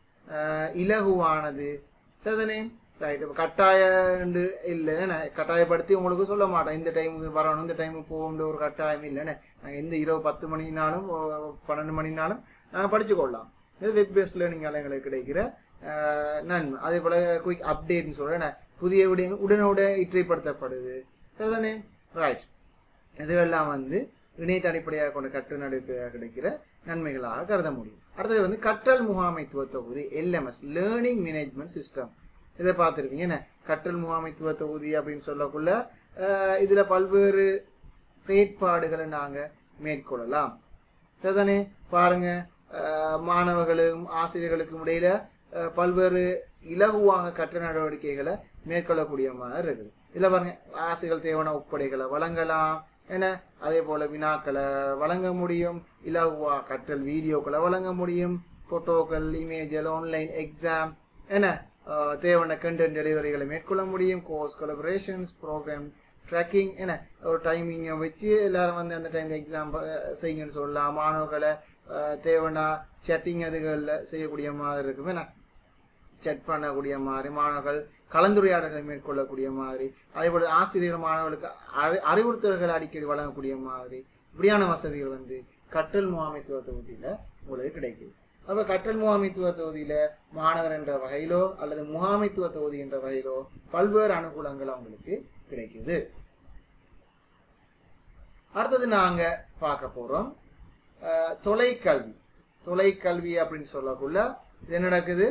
இலகுவானது சரிதானே ரைட் இப்போ கட்டாய இல்லை என்ன கட்டாயப்படுத்தி உங்களுக்கு சொல்ல மாட்டேன் இந்த டைமுக்கு வரணும் இந்த டைமுக்கு போகணுன்ற ஒரு கட்டாயம் இல்லைன்னு நாங்கள் எந்த இரவு பத்து மணினாலும் ஓ- பன்னெண்டு மணினாலும் நாங்கள் படிச்சு கொள்ளலாம் இது வெப் பேஸ்ட் லேர்னிங்கால எங்களுக்கு கிடைக்கிற ஆஹ் நன்மை அதே போல குயிக் அப்டேட்னு சொல்றேன் புதிய விடயங்கள் உடனுட இற்றைப்படுத்தப்படுது சரிதானே ரைட் இதுவெல்லாம் வந்து இணையத்தை அடிப்படையாக கொண்ட கற்றல் நடவடிக்கையாக கிடைக்கிற நன்மைகளாக கருத முடியும் அடுத்தது வந்து கற்றல் முகாமைத்துவ தொகுதி எல்எம்எஸ் லேர்னிங் மேனேஜ்மெண்ட் சிஸ்டம் இதை பார்த்துருப்பீங்க என்ன கற்றல் முகாமைத்துவ தொகுதி அப்படின்னு சொல்லக்குள்ள அஹ், இதுல பல்வேறு செயற்பாடுகளை நாங்க மேற்கொள்ளலாம் சரிதானே பாருங்க அஹ், மாணவர்களுக்கும் ஆசிரியர்களுக்கும் இடையில அஹ், பல்வேறு இலகுவாக கற்ற நடவடிக்கைகளை மேற்கொள்ளக்கூடிய மாதிரி இருக்குது இதுல பாருங்க ஆசிரியர்கள் தேவையான ஒப்படைகளை வழங்கலாம் என்ன அதே போல வினாக்களை வழங்க முடியும் இலகுவா கற்றல் வீடியோக்களை வழங்க முடியும் போட்டோக்கள் இமேஜ்கள் ஆன்லைன் எக்ஸாம் என்ன அஹ், தேவையான கண்டென்ட் டெலிவரிகளை மேற்கொள்ள முடியும் கோர்ஸ் கொலபரேஷன்ஸ் ப்ரோக்ராம் ட்ராக்கிங் என்ன ஒரு டைமிங்கை வச்சு எல்லாரும் வந்து அந்த டைம்ல எக்ஸாம் செய்யுங்கன்னு சொல்லலாம் மாணவர்களை அஹ், தேவையான சேட்டிங் அதுகளில் செய்யக்கூடிய மாதிரி இருக்கும் என்ன செட் பண்ணக்கூடிய மாதிரி மாணவர்கள் கலந்துரையாடல்களை மேற்கொள்ளக்கூடிய மாதிரி அதே போல ஆசிரியர் மாணவர்களுக்கு அறி- அறிவுறுத்தல்கள் அடிக்கடி வழங்கக்கூடிய மாதிரி இப்படியான வசதிகள் வந்து கற்றல் முகாமைத்துவ தொகுதியில உங்களுக்கு கிடைக்குது அப்ப கற்றல் முகாமைத்துவ தொகுதியில மாணவர் என்ற வகையிலோ அல்லது முகாமைத்துவ தொகுதி என்ற வகையிலோ பல்வேறு அனுகூலங்கள் அவங்களுக்கு கிடைக்குது அடுத்தது நாங்க பார்க்க போறோம் அஹ், தொலைக்கல்வி தொலைக்கல்வி அப்படின்னு சொல்லக்குள்ள இது என்ன நடக்குது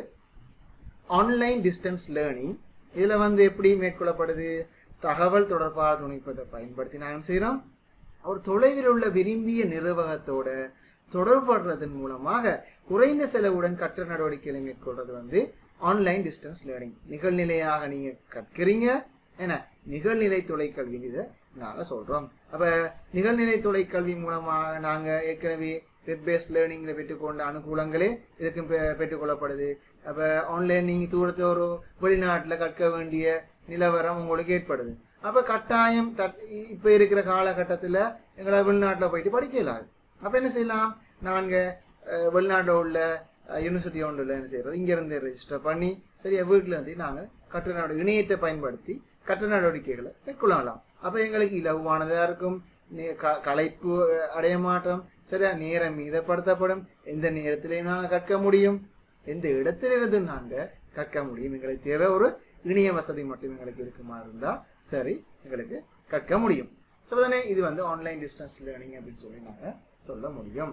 ஆன்லைன் டிஸ்டன்ஸ் லேர்னிங் இதுல வந்து எப்படி மேற்கொள்ளப்படுது தகவல் தொடர்பான தொழில்நுட்பத்தை பயன்படுத்தி நாங்கள் செய்கிறோம் ஒரு தொலைவில் உள்ள விரும்பிய நிர்வாகத்தோட தொடர்படுறதன் மூலமாக குறைந்த செலவுடன் கற்ற நடவடிக்கைகளை மேற்கொள்றது வந்து ஆன்லைன் டிஸ்டன்ஸ் லேர்னிங் நிகழ்நிலையாக நீங்க கற்கிறீங்க என்ன நிகழ்நிலை தொலைக்கல்வி இதை நாங்க சொல்றோம் அப்ப நிகழ்நிலை தொலைக்கல்வி மூலமாக நாங்க ஏற்கனவே வெப் பேஸ்ட் லேர்னிங்ல பெற்றுக்கொண்ட அனுகூலங்களே இதுக்கு பெ- பெற்றுக்கொள்ளப்படுது அப்ப ஆன்லைன் நீங்க தூரத்து ஒரு வெளிநாட்டுல கற்க வேண்டிய நிலவரம் உங்களுக்கு ஏற்படுது அப்ப கட்டாயம் தட்- இப்ப இருக்கிற காலகட்டத்துல எங்களால் வெளிநாட்டுல போயிட்டு படிக்க இயலாது அப்ப என்ன செய்யலாம் நாங்க அஹ், வெளிநாட்டுல உள்ள யூனிவர்சிட்டி ஒன்றில் என்ன செய்யறது இங்க இருந்து ரெஜிஸ்டர் பண்ணி சரியா வீட்டுல இருந்து நாங்க கற்ற நடவடிக்கை இணையத்தை பயன்படுத்தி கற்ற நடவடிக்கைகளை மேற்கொள்ளலாம் அப்ப எங்களுக்கு இலகுவானதா இருக்கும் நே- க- களைப்பு அஹ், அடைய மாட்டோம் சரியா நேரம் மீதப்படுத்தப்படும் எந்த நேரத்திலையும் நாங்க கற்க முடியும் எந்த இடத்திலிருந்து நாங்க கற்க முடியும் எங்களுக்கு தேவை ஒரு இணைய வசதி மட்டும் எங்களுக்கு இருக்குமா இருந்தா சரி எங்களுக்கு கற்க முடியும் சொல்லுதானே இது வந்து ஆன்லைன் டிஸ்டன்ஸ் லேர்னிங் அப்படின்னு சொல்லி நாங்க சொல்ல முடியும்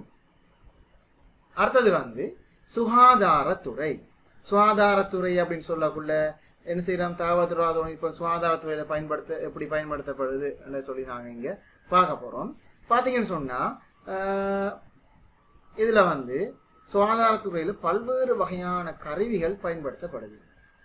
அடுத்தது வந்து சுகாதாரத்துறை சுகாதாரத்துறை அப்படின்னு சொல்லக்குள்ள என்ன செய்யறோம் தகவல் தொடர்பு இப்போ சுகாதாரத்துறையில பயன்படுத்த எப்படி பயன்படுத்தப்படுது சொல்லி நாங்க இங்க பார்க்க போறோம் பாத்தீங்கன்னு சொன்னா ஆஹ், இதுல வந்து சுகாதாரத்துறையில பல்வேறு வகையான கருவிகள் பயன்படுத்தப்படுது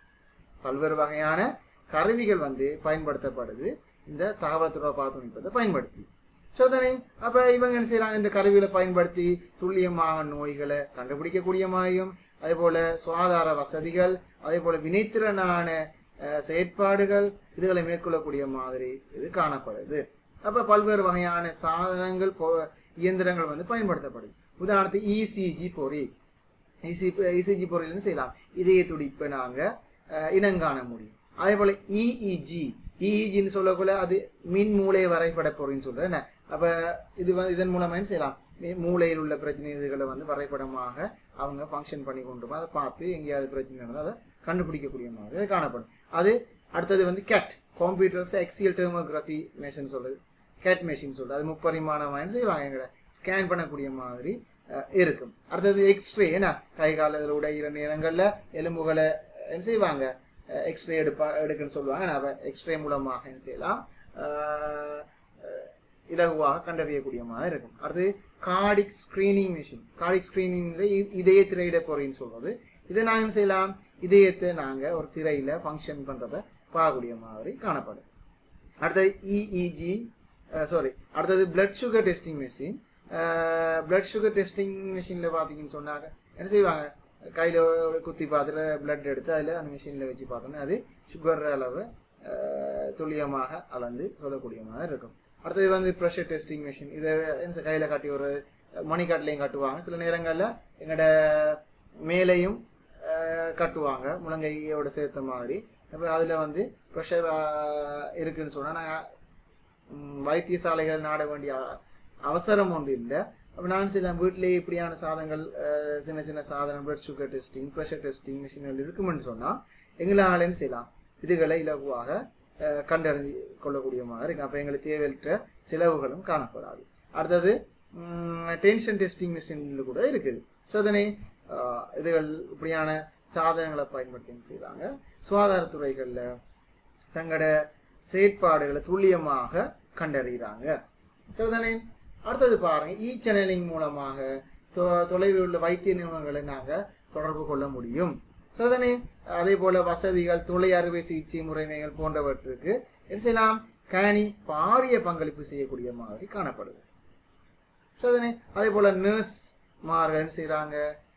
பல்வேறு வகையான கருவிகள் வந்து பயன்படுத்தப்படுது இந்த தகவல் தொடர்பாக தொழில்நுட்பத்தை பயன்படுத்தி சோதனை அப்ப இவங்க என்ன செய்யறாங்க இந்த கருவிகளை பயன்படுத்தி துல்லியமாக நோய்களை கண்டுபிடிக்கக்கூடிய மாதிரியும் அதே போல சுகாதார வசதிகள் அதே போல வினைத்திறனான அஹ், செயற்பாடுகள் இதுகளை மேற்கொள்ளக்கூடிய மாதிரி இது காணப்படுது அப்ப பல்வேறு வகையான சாதனங்கள் பொ- இயந்திரங்கள் வந்து பயன்படுத்தப்படுது உதாரணத்துக்கு இசிஜி பொறி இசி இசிஜி பொருள்னு செய்யலாம் இதய துடிப்பை நாங்க அஹ், இனங்காண முடியும் அதே போல இஇஜி இஇஜின்னு சொல்லக்குள்ள அது மின் மூளை வரைபட பொறின்னு சொல்றேன் என்ன? அப்ப இது வந்து இதன் மூலமா என்ன செய்யலாம் மீ- மூளையில் உள்ள பிரச்சனைகளை வந்து வரைபடமாக அவங்க ஃபங்க்ஷன் பண்ணி கொண்டு போய் அதை பார்த்து எங்கேயாவது பிரச்சனை நடந்தால் அதை கண்டுபிடிக்கக்கூடிய மாதிரி அது காணப்படும் அது அடுத்தது வந்து CAT computers axial tomography machine சொல்றது கேட் மெஷின் சொல்றது அது முப்பரிமாணமாக என்ன செய்வாங்க எங்களை ஸ்கேன் பண்ணக்கூடிய மாதிரி அஹ், இருக்கும் அடுத்தது எக்ஸ்ரே ஏன்னா கை காலத்தில் உடைகிற நேரங்கள்ல எலும்புகளை என்ன செய்வாங்க எக்ஸ்ரே எடுப்பா எடுக்குன்னு சொல்லுவாங்க நான் எக்ஸ்ரே மூலமாக என்ன செய்யலாம் அஹ், அஹ், இலகுவாக கண்டறியக்கூடிய மாதிரி இருக்கும் அடுத்து cardiac screening machine cardiac screening இதய திரையிட பொறின்னு சொல்றது இதை நாங்க என்ன செய்யலாம் இதயத்தை நாங்க ஒரு திரையில ஃபங்க்ஷன் பண்றத பார்க்கக்கூடிய மாதிரி காணப்படும் அடுத்தது இஇஜி சாரி அடுத்தது blood sugar testing machine blood sugar testing மிஷினில் பார்த்தீங்கன்னு சொன்னாங்க என்ன செய்வாங்க கையில் குத்தி பார்த்துட்டு பிளட் எடுத்து அதில் அந்த மிஷினில் வச்சு பார்த்தோன்னா அது சுகர் அளவு அஹ், துல்லியமாக அளந்து சொல்லக்கூடிய மாதிரி இருக்கும் அடுத்தது வந்து ப்ரெஷர் டெஸ்டிங் மிஷின் இதை என்ன கையில் காட்டி ஒரு மணிக்காட்டிலையும் காட்டுவாங்க சில நேரங்களில் எங்களோட மேலையும் அஹ், கட்டுவாங்க முழங்கையோட சேர்த்த மாதிரி அப்போ அதில் வந்து ப்ரெஷர் இருக்குன்னு சொன்னால் நாங்கள் ம், வைத்தியசாலைகள் நாட வேண்டிய அ- அவசரம் ஒன்று இல்லை அப்போ நான் சில வீட்டிலேயே இப்படியான சாதனங்கள் அஹ், சின்ன சின்ன சாதனம் blood sugar testing pressure testing மிஷின்கள் இருக்குமென்னு சொன்னால் எங்களால் என்ன செய்யலாம் இதுகளை இலகுவாக அஹ், கண்டறிந்து கொள்ளக்கூடிய மாதிரி இருக்கு அப்போ எங்களுக்கு தேவையற்ற செலவுகளும் காணப்படாது அடுத்தது டென்ஷன் டெஸ்டிங் மிஷின்ல கூட இருக்குது ஸோ அதனை அஹ், இதுகள் இப்படியான சாதனங்களை பயன்படுத்தி என்ன செய்கிறாங்க சுகாதாரத்துறைகளில் தங்களோட செயற்பாடுகளை துல்லியமாக கண்டறிகிறாங்க சரிதானே அடுத்தது பாருங்க இ சேனலிங் மூலமாக தொ- தொலைவில் உள்ள வைத்திய நிறுவனங்களை நாங்க தொடர்பு கொள்ள முடியும் சரிதானே அதே போல வசதிகள் துளை அறுவை சிகிச்சை முறைமைகள் போன்றவற்றுக்கு என்ன செய்யலாம் கணனி பாரிய பங்களிப்பு செய்யக்கூடிய மாதிரி காணப்படுது சரிதானே அதே போல நர்ஸ் மார்கள் என்ன செய்யறாங்க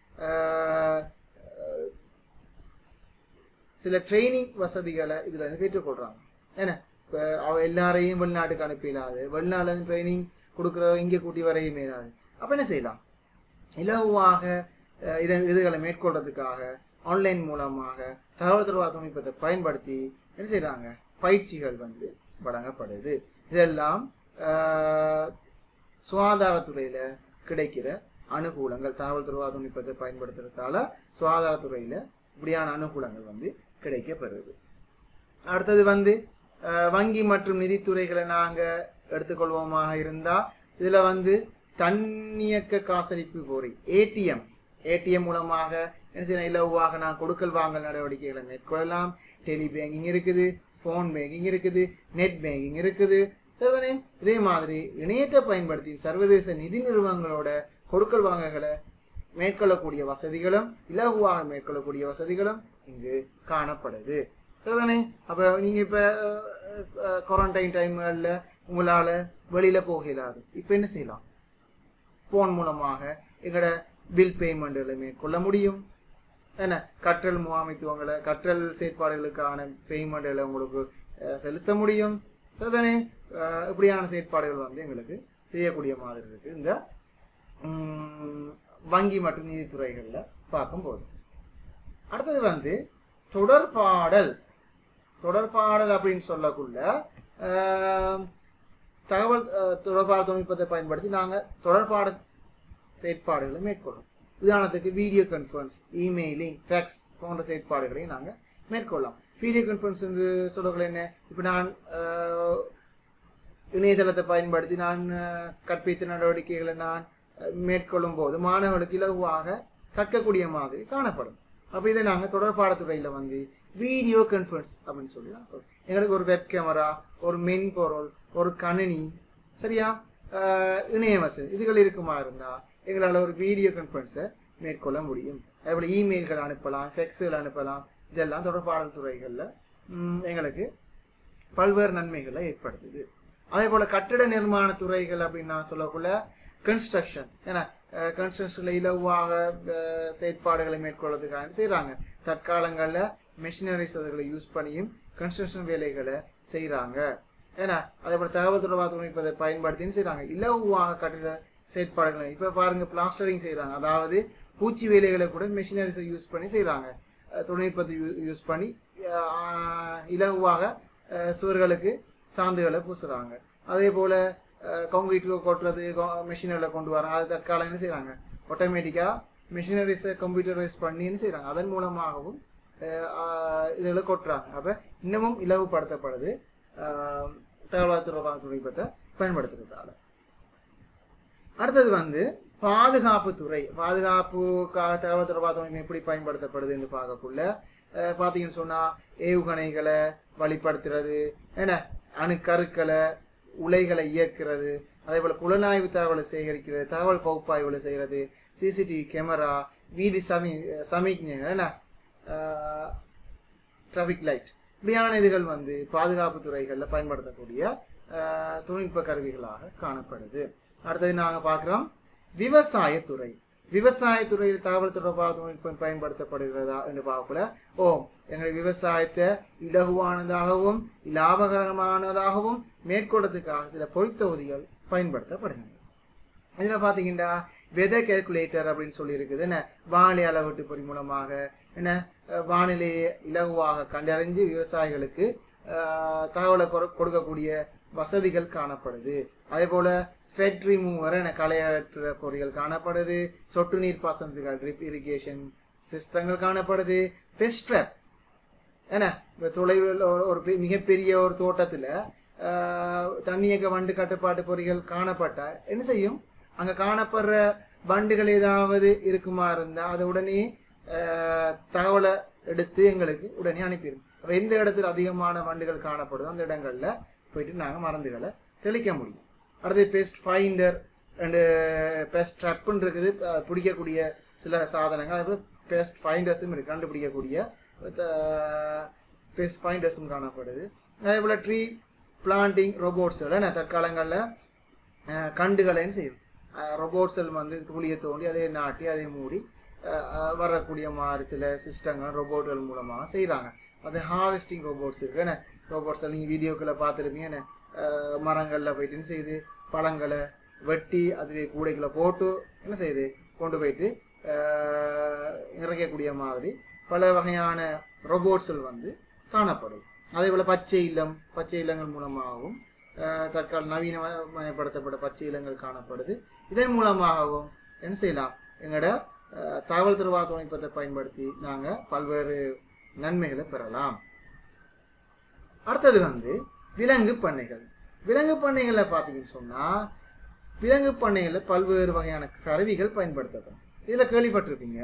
சில ட்ரைனிங் வசதிகளை இதுல இருந்து பெற்றுக்கொள்றாங்க ஏன்னா இப்ப அவ எல்லாரையும் வெளிநாட்டுக்கு அனுப்பிடாது வெளிநாட்டுல இருந்து ட்ரைனிங் கொடுக்குற இங்க கூட்டி வரையும் மேலாது அப்ப என்ன செய்யலாம் இலகுவாக அஹ், இதை இதுகளை மேற்கொள்றதுக்காக ஆன்லைன் மூலமாக தகவல் தொடர்பு தொழில்நுட்பத்தை பயன்படுத்தி என்ன செய்றாங்க பயிற்சிகள் வந்து வழங்கப்படுது இதெல்லாம் ஆஹ், சுகாதாரத்துறையில கிடைக்கிற அனுகூலங்கள் தகவல் தொடர்பு தொழில்நுட்பத்தை பயன்படுத்துறதால சுகாதாரத்துறையில இப்படியான அனுகூலங்கள் வந்து கிடைக்கப்பெறுது அடுத்தது வந்து அஹ், வங்கி மற்றும் நிதித்துறைகளை நாங்க எடுத்துக்கொள்வோமாக இருந்தா இதுல வந்து தன்னியக்க காசளிப்பு கோரி ஏடிஎம் ஏடிஎம் மூலமாக என்ன செய்யலாம் இலவாக நான் கொடுக்கல் வாங்கல் நடவடிக்கைகளை மேற்கொள்ளலாம் டெலி பேங்கிங் இருக்குது ஃபோன் பேங்கிங் இருக்குது நெட் பேங்கிங் இருக்குது சரிதானே இதே மாதிரி இணையத்தை பயன்படுத்தி சர்வதேச நிதி நிறுவனங்களோட கொடுக்கல் வாங்கல்களை மேற்கொள்ளக்கூடிய வசதிகளும் இலகுவாக மேற்கொள்ளக்கூடிய வசதிகளும் இங்கு காணப்படுது சரிதானே அப்ப நீங்க இப்ப குவாரண்டைன் டைம்கள்ல உங்களால வெளியில போக இயலாது இப்ப என்ன செய்யலாம் போன் மூலமாக எங்களோட பில் பேமெண்ட்களை மேற்கொள்ள முடியும் என்ன கற்றல் முகாமைத்துவங்களை கற்றல் செயற்பாடுகளுக்கான பேமெண்ட்களை உங்களுக்கு அஹ், செலுத்த முடியும் சரிதானே அஹ், இப்படியான செயற்பாடுகள் வந்து எங்களுக்கு செய்யக்கூடிய மாதிரி இருக்கு இந்த உம், வங்கி மற்றும் நீதித்துறைகள்ல பார்க்கும்போது அடுத்தது வந்து தொடர்பாடல் தொடர்பாடல் அப்படின்னு சொல்லக்குள்ள ஆஹ், தகவல் ஆஹ், தொடர்பாடல் தொழில்நுட்பத்தை பயன்படுத்தி நாங்க தொடர்பாடல் செயற்பாடுகளை மேற்கொள்ளும் உதாரணத்துக்கு வீடியோ கான்ஃபரன்ஸ் இமெயிலிங் ஃபேக்ஸ் போன்ற செயற்பாடுகளை நாங்க மேற்கொள்ளலாம் வீடியோ கான்ஃபரன்ஸ் என்று சொல்லக்குள்ள என்ன இப்போ நான் ஆஹ், இணையதளத்தை பயன்படுத்தி நான் அஹ், கற்பித்த நடவடிக்கைகளை நான் அஹ், மேற்கொள்ளும் போது மாணவர்களுக்கு இலகுவாக கற்கக்கூடிய மாதிரி காணப்படும் அப்ப இதை நாங்க தொடர்பாடத்துறையில வந்து வீடியோ கான்ஃபரன்ஸ் அப்படின்னு சொல்லி நான் சொல்றோம் எங்களுக்கு ஒரு வெப் கேமரா ஒரு மென்பொருள் ஒரு கணினி சரியா அஹ், இணைய வசதி இதுகள் இருக்குமா இருந்தா எங்களால ஒரு வீடியோ கான்ஃபரன்ஸை மேற்கொள்ள முடியும் அதேபோல இமெயில்கள் அனுப்பலாம் ஃபெக்ஸுகள் அனுப்பலாம் இதெல்லாம் தொடர்பாடல் துறைகள்ல ம், எங்களுக்கு பல்வேறு நன்மைகளை ஏற்படுத்துது அதே போல கட்டிட நிர்மாண துறைகள் அப்படின்னு நான் சொல்லக்குள்ள கன்ஸ்ட்ரக்ஷன் ஏன்னா கன்ஸ்ட்ரக்ஷன்ல இலவாக அஹ், செயற்பாடுகளை மேற்கொள்வதற்காக செய்றாங்க தற்காலங்கள்ல மெஷினரிஸ் அதுகளை யூஸ் பண்ணியும் கன்ஸ்ட்ரக்ஷன் வேலைகளை செய்றாங்க ஏன்னா அதே போல தகவல் தொடர்பாக தொழில்நுட்பத்தை பயன்படுத்தியும் செய்றாங்க இலவாக கட்டிட செயற்பாடுகளை இப்ப பாருங்க பிளாஸ்டரிங் செய்றாங்க அதாவது பூச்சி வேலைகளை கூட மெஷினரிஸை யூஸ் பண்ணி செய்றாங்க அஹ், தொழில்நுட்பத்தை யூஸ் பண்ணி அஹ், இலகுவாக அஹ், சுவர்களுக்கு சாந்துகளை பூசுறாங்க அதே போல காங்கிரீட்ல கொட்டுறது மெஷினரில் கொண்டு வராங்க அது தற்காலம் என்ன செய்றாங்க ஆட்டோமேட்டிக்கா மெஷினரிஸை கம்ப்யூட்டரைஸ் பண்ணி என்ன செய்றாங்க அதன் மூலமாகவும் அஹ், ஆஹ், இதுகளை கொட்டுறாங்க அப்ப இன்னமும் இலவுபடுத்தப்படுது ஆஹ், தகவல் தொடர்பான தொழில்நுட்பத்தை பயன்படுத்துறதால அடுத்தது வந்து பாதுகாப்பு துறை பாதுகாப்புக்காக தகவல் தொடர்பான தொழில்நுட்பம் எப்படி பயன்படுத்தப்படுது என்று பார்க்கக்குள்ள அஹ், பாத்தீங்கன்னு சொன்னா ஏவுகணைகளை வழிப்படுத்துறது என்ன அணுக்கருக்களை உலைகளை இயக்குறது அதே போல புலனாய்வு தகவலை சேகரிக்கிறது தகவல் பகுப்பாய்வுகளை செய்யறது சிசிடிவி கேமரா வீதி சமி சமிக்ஞைகள் என்ன டிராபிக் லைட் இப்படியான இதுகள் வந்து பாதுகாப்பு துறைகளில் பயன்படுத்தக்கூடிய அஹ், தொழில்நுட்ப கருவிகளாக காணப்படுது அடுத்தது நாங்க பார்க்கிறோம் விவசாயத்துறை விவசாயத்துறையில் தகவல் தொடர்பான தொழில்நுட்பம் பயன்படுத்தப்படுகிறதா என்று பார்க்கல ஓ எங்களுடைய விவசாயத்தை இலகுவானதாகவும் லாபகரமானதாகவும் மேற்கொள்றதுக்காக சில பொய்த்தொகுதிகள் பயன்படுத்தப்படுகின்றன இதுல பாத்தீங்கன்னா வெதர் கேல்குலேட்டர் அப்படின்னு சொல்லி இருக்குது என்ன வானிலை அளவீட்டு பொறி மூலமாக என்ன அஹ், வானிலையை இலகுவாக கண்டறிஞ்சு விவசாயிகளுக்கு அஹ், தகவலை கொடு- கொடுக்கக்கூடிய வசதிகள் காணப்படுது அதே போல ஃபெட் ரிமூவர் என களையற்ற பொறிகள் காணப்படுது சொட்டு நீர் பாசனத்துகள் ட்ரிப் இரிகேஷன் சிஸ்டங்கள் காணப்படுது பெஸ்ட் ட்ராப் என்ன இப்ப தொலைவில் ஒரு- ஒரு பெ- மிகப்பெரிய ஒரு தோட்டத்துல ஆஹ், தண்ணியக்க வண்டு கட்டுப்பாட்டு பொறிகள் காணப்பட்டா என்ன செய்யும் அங்க காணப்படுற வண்டுகள் ஏதாவது இருக்குமா இருந்தா அதை உடனே ஆஹ், தகவலை எடுத்து எங்களுக்கு உடனே அனுப்பிடும் அப்ப எந்த இடத்துல அதிகமான வண்டுகள் காணப்படுதோ அந்த இடங்கள்ல போயிட்டு நாங்க மருந்துகளை தெளிக்க முடியும் அடுத்து பெஸ்ட் ஃபைண்டர் அண்டு பெஸ்ட் ட்ரப்புன்னு இருக்குது அஹ், பிடிக்கக்கூடிய சில சாதனங்கள் அதுபோல் பெஸ்ட் ஃபைண்டர்ஸும் இருக்கு கண்டுபிடிக்கக்கூடிய பெஸ்ட் ஃபைண்டர்ஸும் காணப்படுது அதே போல் ட்ரீ பிளான்டிங் ரோபோட்ஸ் என்ன தற்காலங்களில் கண்டுகளைன்னு செய்யும் ரோபோட்ஸில் வந்து துளியை தோண்டி அதை நாட்டி அதை மூடி அஹ், அஹ், வரக்கூடிய மாதிரி சில சிஸ்டங்கள் ரோபோட்கள் மூலமாக செய்கிறாங்க அது ஹார்வெஸ்டிங் ரோபோட்ஸ் இருக்கு என்ன ரோபோட்ஸ் நீங்கள் வீடியோக்களை பார்த்துருப்பீங்க என்ன அஹ், மரங்கள்ல போயிட்டு என்ன செய்யுது பழங்களை வெட்டி அதுவே கூடைகளை போட்டு என்ன செய்யுது கொண்டு போயிட்டு அஹ், இறக்கக்கூடிய மாதிரி பல வகையான ரோபோட்ஸ்கள் வந்து காணப்படும் அதே போல பச்சை இல்லம் பச்சை இல்லங்கள் மூலமாகவும் அஹ், தற்கால நவீனமயப்படுத்தப்பட்ட பச்சை இல்லங்கள் காணப்படுது இதன் மூலமாகவும் என்ன செய்யலாம் எங்களோட அஹ், தகவல் தொடர்பான தொழில்நுட்பத்தை பயன்படுத்தி நாங்க பல்வேறு நன்மைகளை பெறலாம் அடுத்தது வந்து விலங்கு பண்ணைகள் விலங்கு பண்ணைகள்ல பாத்தீங்கன்னு சொன்னா விலங்கு பண்ணைகள்ல பல்வேறு வகையான கருவிகள் பயன்படுத்தப்படும் இதுல கேள்விப்பட்டிருப்பீங்க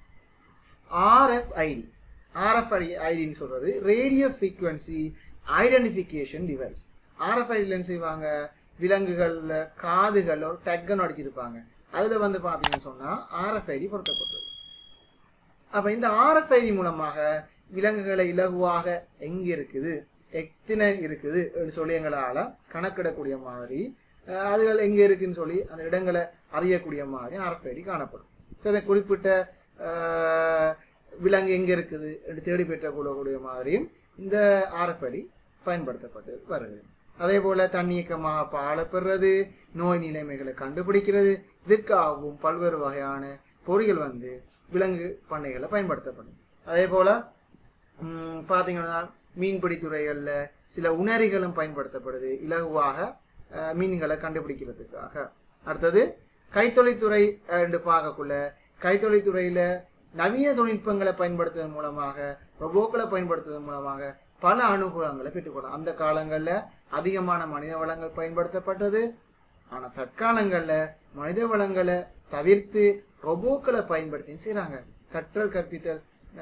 ஆர்எஃப்ஐடி ஆர்எஃப்ஐடி ஐடின்னு சொல்றது ரேடியோ ஃப்ரீக்வன்சி ஐடென்டிஃபிகேஷன் டிவைஸ் ஆர்எஃப்ஐடியில் என்ன செய்வாங்க விலங்குகள்ல காதுகள் ஒரு டக்கன் அடிச்சிருப்பாங்க அதுல வந்து பாத்தீங்கன்னு சொன்னா ஆர்எஃப்ஐடி பொருத்தப்பட்டது அப்ப இந்த ஆர்எஃப்ஐடி மூலமாக விலங்குகளை இலகுவாக எங்க இருக்குது எத்தனை இருக்குது அப்படின்னு சொல்லி எங்களால கணக்கிடக்கூடிய மாதிரி அஹ், அதுகள் எங்க இருக்குன்னு சொல்லி அந்த இடங்களை அறியக்கூடிய மாதிரி ஆர்எஃப்ஐடி காணப்படும் ஸோ அதை குறிப்பிட்ட அஹ், விலங்கு எங்க இருக்குது என்று தேடி பெற்ற கூடக்கூடிய மாதிரியும் இந்த ஆர்எஃப்ஐடி பயன்படுத்தப்பட்டு வருது அதே போல தன்னியக்கமாக பால பெறுறது நோய் நிலைமைகளை கண்டுபிடிக்கிறது இதற்காகவும் பல்வேறு வகையான பொறிகள் வந்து விலங்கு பண்ணைகளை பயன்படுத்தப்படும் அதே போல ம், பாத்தீங்கன்னா மீன்பிடி துறைகள்ல சில உணரிகளும் பயன்படுத்தப்படுது இலகுவாக அஹ், மீன்களை கண்டுபிடிக்கிறதுக்காக அடுத்தது கைத்தொழில்துறை அஹ், என்று பார்க்கக்குள்ள கைத்தொழில்துறையில நவீன தொழில்நுட்பங்களை பயன்படுத்துவதன் மூலமாக ரொபோக்களை பயன்படுத்துவதன் மூலமாக பல அனுகூலங்களை பெற்றுக்கொள்ளலாம் அந்த காலங்கள்ல அதிகமான மனித வளங்கள் பயன்படுத்தப்பட்டது ஆனா தற்காலங்கள்ல மனித வளங்களை தவிர்த்து ரொபோக்களை பயன்படுத்தி செய்றாங்க கற்றல் கற்பித்தல்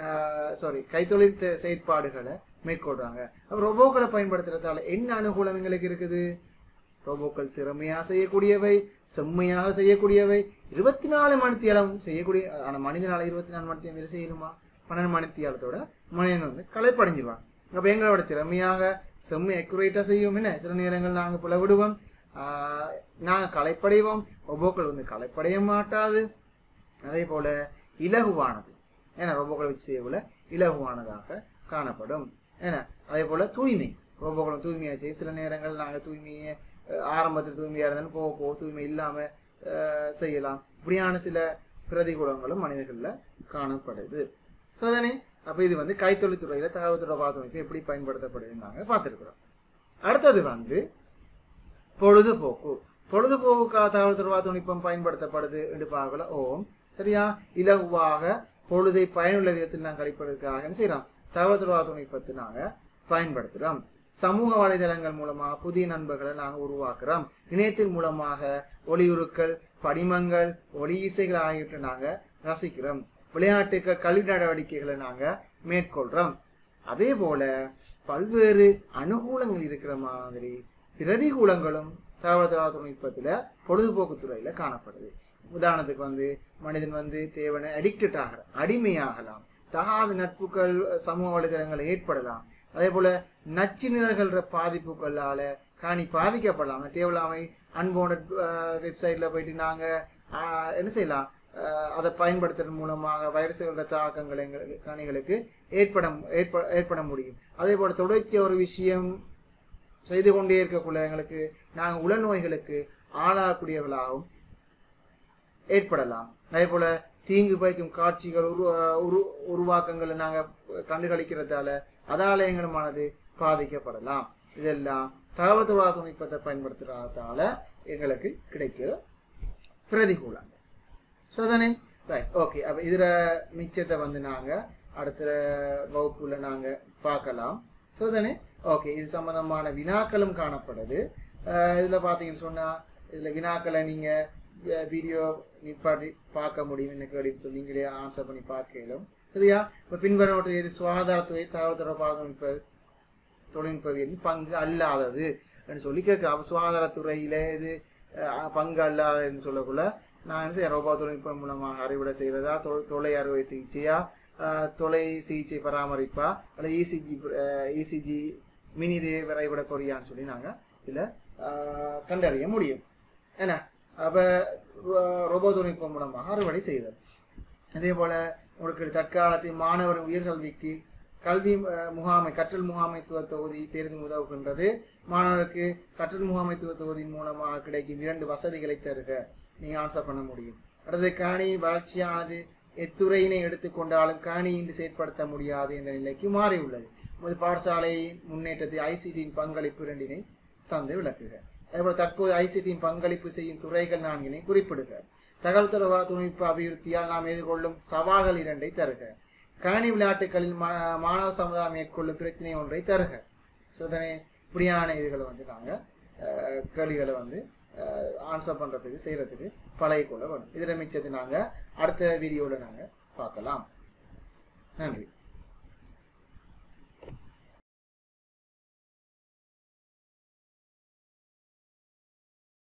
சாரி கைத்தொழில் தெ- செயற்பாடுகளை மேற்கொள்றாங்க அப்ப ரொபோக்களை பயன்படுத்துறதால என்ன அனுகூலம் எங்களுக்கு இருக்குது ரோபோக்கள் திறமையா செய்யக்கூடியவை செம்மையாக செய்யக்கூடியவை இருபத்தி நாலு மணித்தியாலம் செய்யக்கூடிய ஆனா மனிதனால இருபத்தி நாலு மணித்தியாலம் வேலை செய்யணுமா பன்னெண்டு மணித்தியாலத்தோட மனிதன் வந்து களைப்படைஞ்சிருவான் அப்ப எங்களோட திறமையாக செம்ம அக்குரேட்டா செய்யும் என்ன சில நேரங்கள் நாங்க புல விடுவோம் ஆஹ் நாங்க களைப்படைவோம் ரொபோக்கள் வந்து களைப்படைய மாட்டாது அதே போல இலகுவானது ஏன்னா ரோபோக்களை வச்சு செய்யக்குள்ள இலகுவானதாக காணப்படும் ஏன்னா அதே போல தூய்மை ரோபோக்களும் தூய்மையாக செய்யும் சில நேரங்கள் நாங்க தூய்மையை அஹ், ஆரம்பத்தில் தூய்மையா இருந்தாலும் போக போக தூய்மை இல்லாம அஹ், செய்யலாம் இப்படியான சில பிரதிகூலங்களும் மனிதர்கள்ல காணப்படுது சரிதானே அப்ப இது வந்து கைத்தொழில் துறையில தகவல் தொடர்பு ஆதரவு எப்படி பயன்படுத்தப்படுதுன்னு நாங்க பார்த்திருக்கிறோம் அடுத்தது வந்து பொழுதுபோக்கு பொழுதுபோக்குக்காக தகவல் தொடர்பு தொழில்நுட்பம் பயன்படுத்தப்படுது என்று பார்க்கல ஓம் சரியா இலகுவாக பொழுதை பயனுள்ள விதத்தில் நாங்கள் கழிப்பதற்காக என்ன செய்யறோம் தகவல் தொடர்பு தொழில்நுட்பத்தை நாங்க பயன்படுத்துறோம் சமூக வலைதளங்கள் மூலமாக புதிய நண்பர்களை நாங்க உருவாக்குறோம் இணையத்தின் மூலமாக ஒளியுருக்கள் படிமங்கள் ஒளி இசைகள் ஆகியவற்றை நாங்க ரசிக்கிறோம் விளையாட்டுகள் கல்வி நடவடிக்கைகளை நாங்க மேற்கொள்றோம் அதே போல பல்வேறு அனுகூலங்கள் இருக்கிற மாதிரி பிரதிகூலங்களும் தகவல் தொடர்பு தொழில்நுட்பத்துல பொழுதுபோக்கு துறையில காணப்படுது உதாரணத்துக்கு வந்து மனிதன் வந்து தேவனை அடிக்டட் ஆகலாம் அடிமையாகலாம் தகாத நட்புகள் சமூக வலைதளங்கள் ஏற்படலாம் அதே போல நச்சு நிறல்கிற பாதிப்புகளால காணி பாதிக்கப்படலாம் தேவையில்லாமை அன்போனட் வெப்சைட்ல போயிட்டு நாங்க ஆஹ், என்ன செய்யலாம் ஆஹ், அதை பயன்படுத்துறது மூலமாக வைரசுகளோட தாக்கங்கள் எங்களுக்கு காணிகளுக்கு ஏற்பட ஏற்ப ஏற்பட முடியும் அதே போல தொடர்ச்சி ஒரு விஷயம் செய்து கொண்டே இருக்கக்குள்ள எங்களுக்கு நாங்கள் உளநோய்களுக்கு ஆளாகக்கூடியவர்களாகவும் ஏற்படலாம் அதே போல தீங்கு பயக்கும் காட்சிகள் உரு உரு உருவாக்கங்களை நாங்கள் கண்டுகளிக்கிறதால அதால எங்களுமானது பாதிக்கப்படலாம் இதெல்லாம் தகவல் தொடர்பு தொழில்நுட்பத்தை பயன்படுத்துறதால எங்களுக்கு கிடைக்கிற பிரதிகூலம் சரிதானே ரைட் ஓகே அப்போ இதில் மிச்சத்தை வந்து நாங்கள் அடுத்த வகுப்புல நாங்கள் பார்க்கலாம் சரிதானே ஓகே இது சம்பந்தமான வினாக்களும் காணப்படுது அஹ் இதுல பார்த்தீங்கன்னு சொன்னால் இதில் வினாக்களை நீங்கள் வீடியோ நிப்பாட்டி பார்க்க முடியும் என்ன கேடின்னு சொல்லி நீங்களே ஆன்சர் பண்ணி பார்க்கலாம் சரியா இப்போ பின்வரவற்றை எது சுகாதாரத்துறை தகவல் தொடர்பாக தொழில்நுட்ப தொழில்நுட்பவியலின் பங்கு அல்லாதது அப்படின்னு சொல்லி கேட்குறேன் அப்போ சுகாதாரத்துறையில இது அஹ், பங்கு அல்லாததுன்னு சொல்லக்குள்ள நான் என்ன செய்ய ரோபோ தொழில்நுட்பம் மூலமாக அறுவடை செய்கிறதா தொ- தொலை அறுவை சிகிச்சையா அஹ், தொலை சிகிச்சை பராமரிப்பா அல்லது இசிஜி இசிஜி மினி இதய வரைபட பொறியான்னு சொல்லி நாங்கள் இதில் கண்டறிய முடியும் என்ன அப்போ ரோபோ தொழில்நுட்பம் மூலமாக அறுவடை செய்தல் அதே போல உங்களுக்கு தற்காலத்தில் மாணவர் உயர்கல்விக்கு கல்வி அஹ், முகாமை கற்றல் முகாமைத்துவ தொகுதி பெரிதும் உதவுகின்றது மாணவருக்கு கற்றல் முகாமைத்துவ தொகுதியின் மூலமாக கிடைக்கும் இரண்டு வசதிகளை தருக நீங்க ஆன்சர் பண்ண முடியும் அடுத்தது கணினி வளர்ச்சியானது எத்துறையினை எடுத்துக்கொண்டாலும் கணினியின்றி செயற்படுத்த முடியாது என்ற நிலைக்கு மாறியுள்ளது உமது பாடசாலையின் முன்னேற்றத்தை ஐசிடியின் பங்களிப்பு இரண்டினை தந்து விளக்குக அதேபோல தற்போது ஐசிடியின் பங்களிப்பு செய்யும் துறைகள் நான்கினை குறிப்பிடுக தகவல் தொடர்பு தொழில்நுட்ப அபிவிருத்தியால் நாம் எதிர்கொள்ளும் சவால்கள் இரண்டை தருக கணினி விளையாட்டுகளில் மா- மாணவ சமுதாயம் மேற்கொள்ளும் பிரச்சனை ஒன்றை தருக ஸோ தானே இப்படியான இதுகளை வந்து நாங்கள் கேள்விகளை வந்து ஆன்சர் பண்ணுறதுக்கு செய்கிறதுக்கு பழகிக்கொள்ள வேணும் இதில் மிச்சத்தை நாங்கள் அடுத்த வீடியோவில் நாங்கள் பார்க்கலாம் நன்றி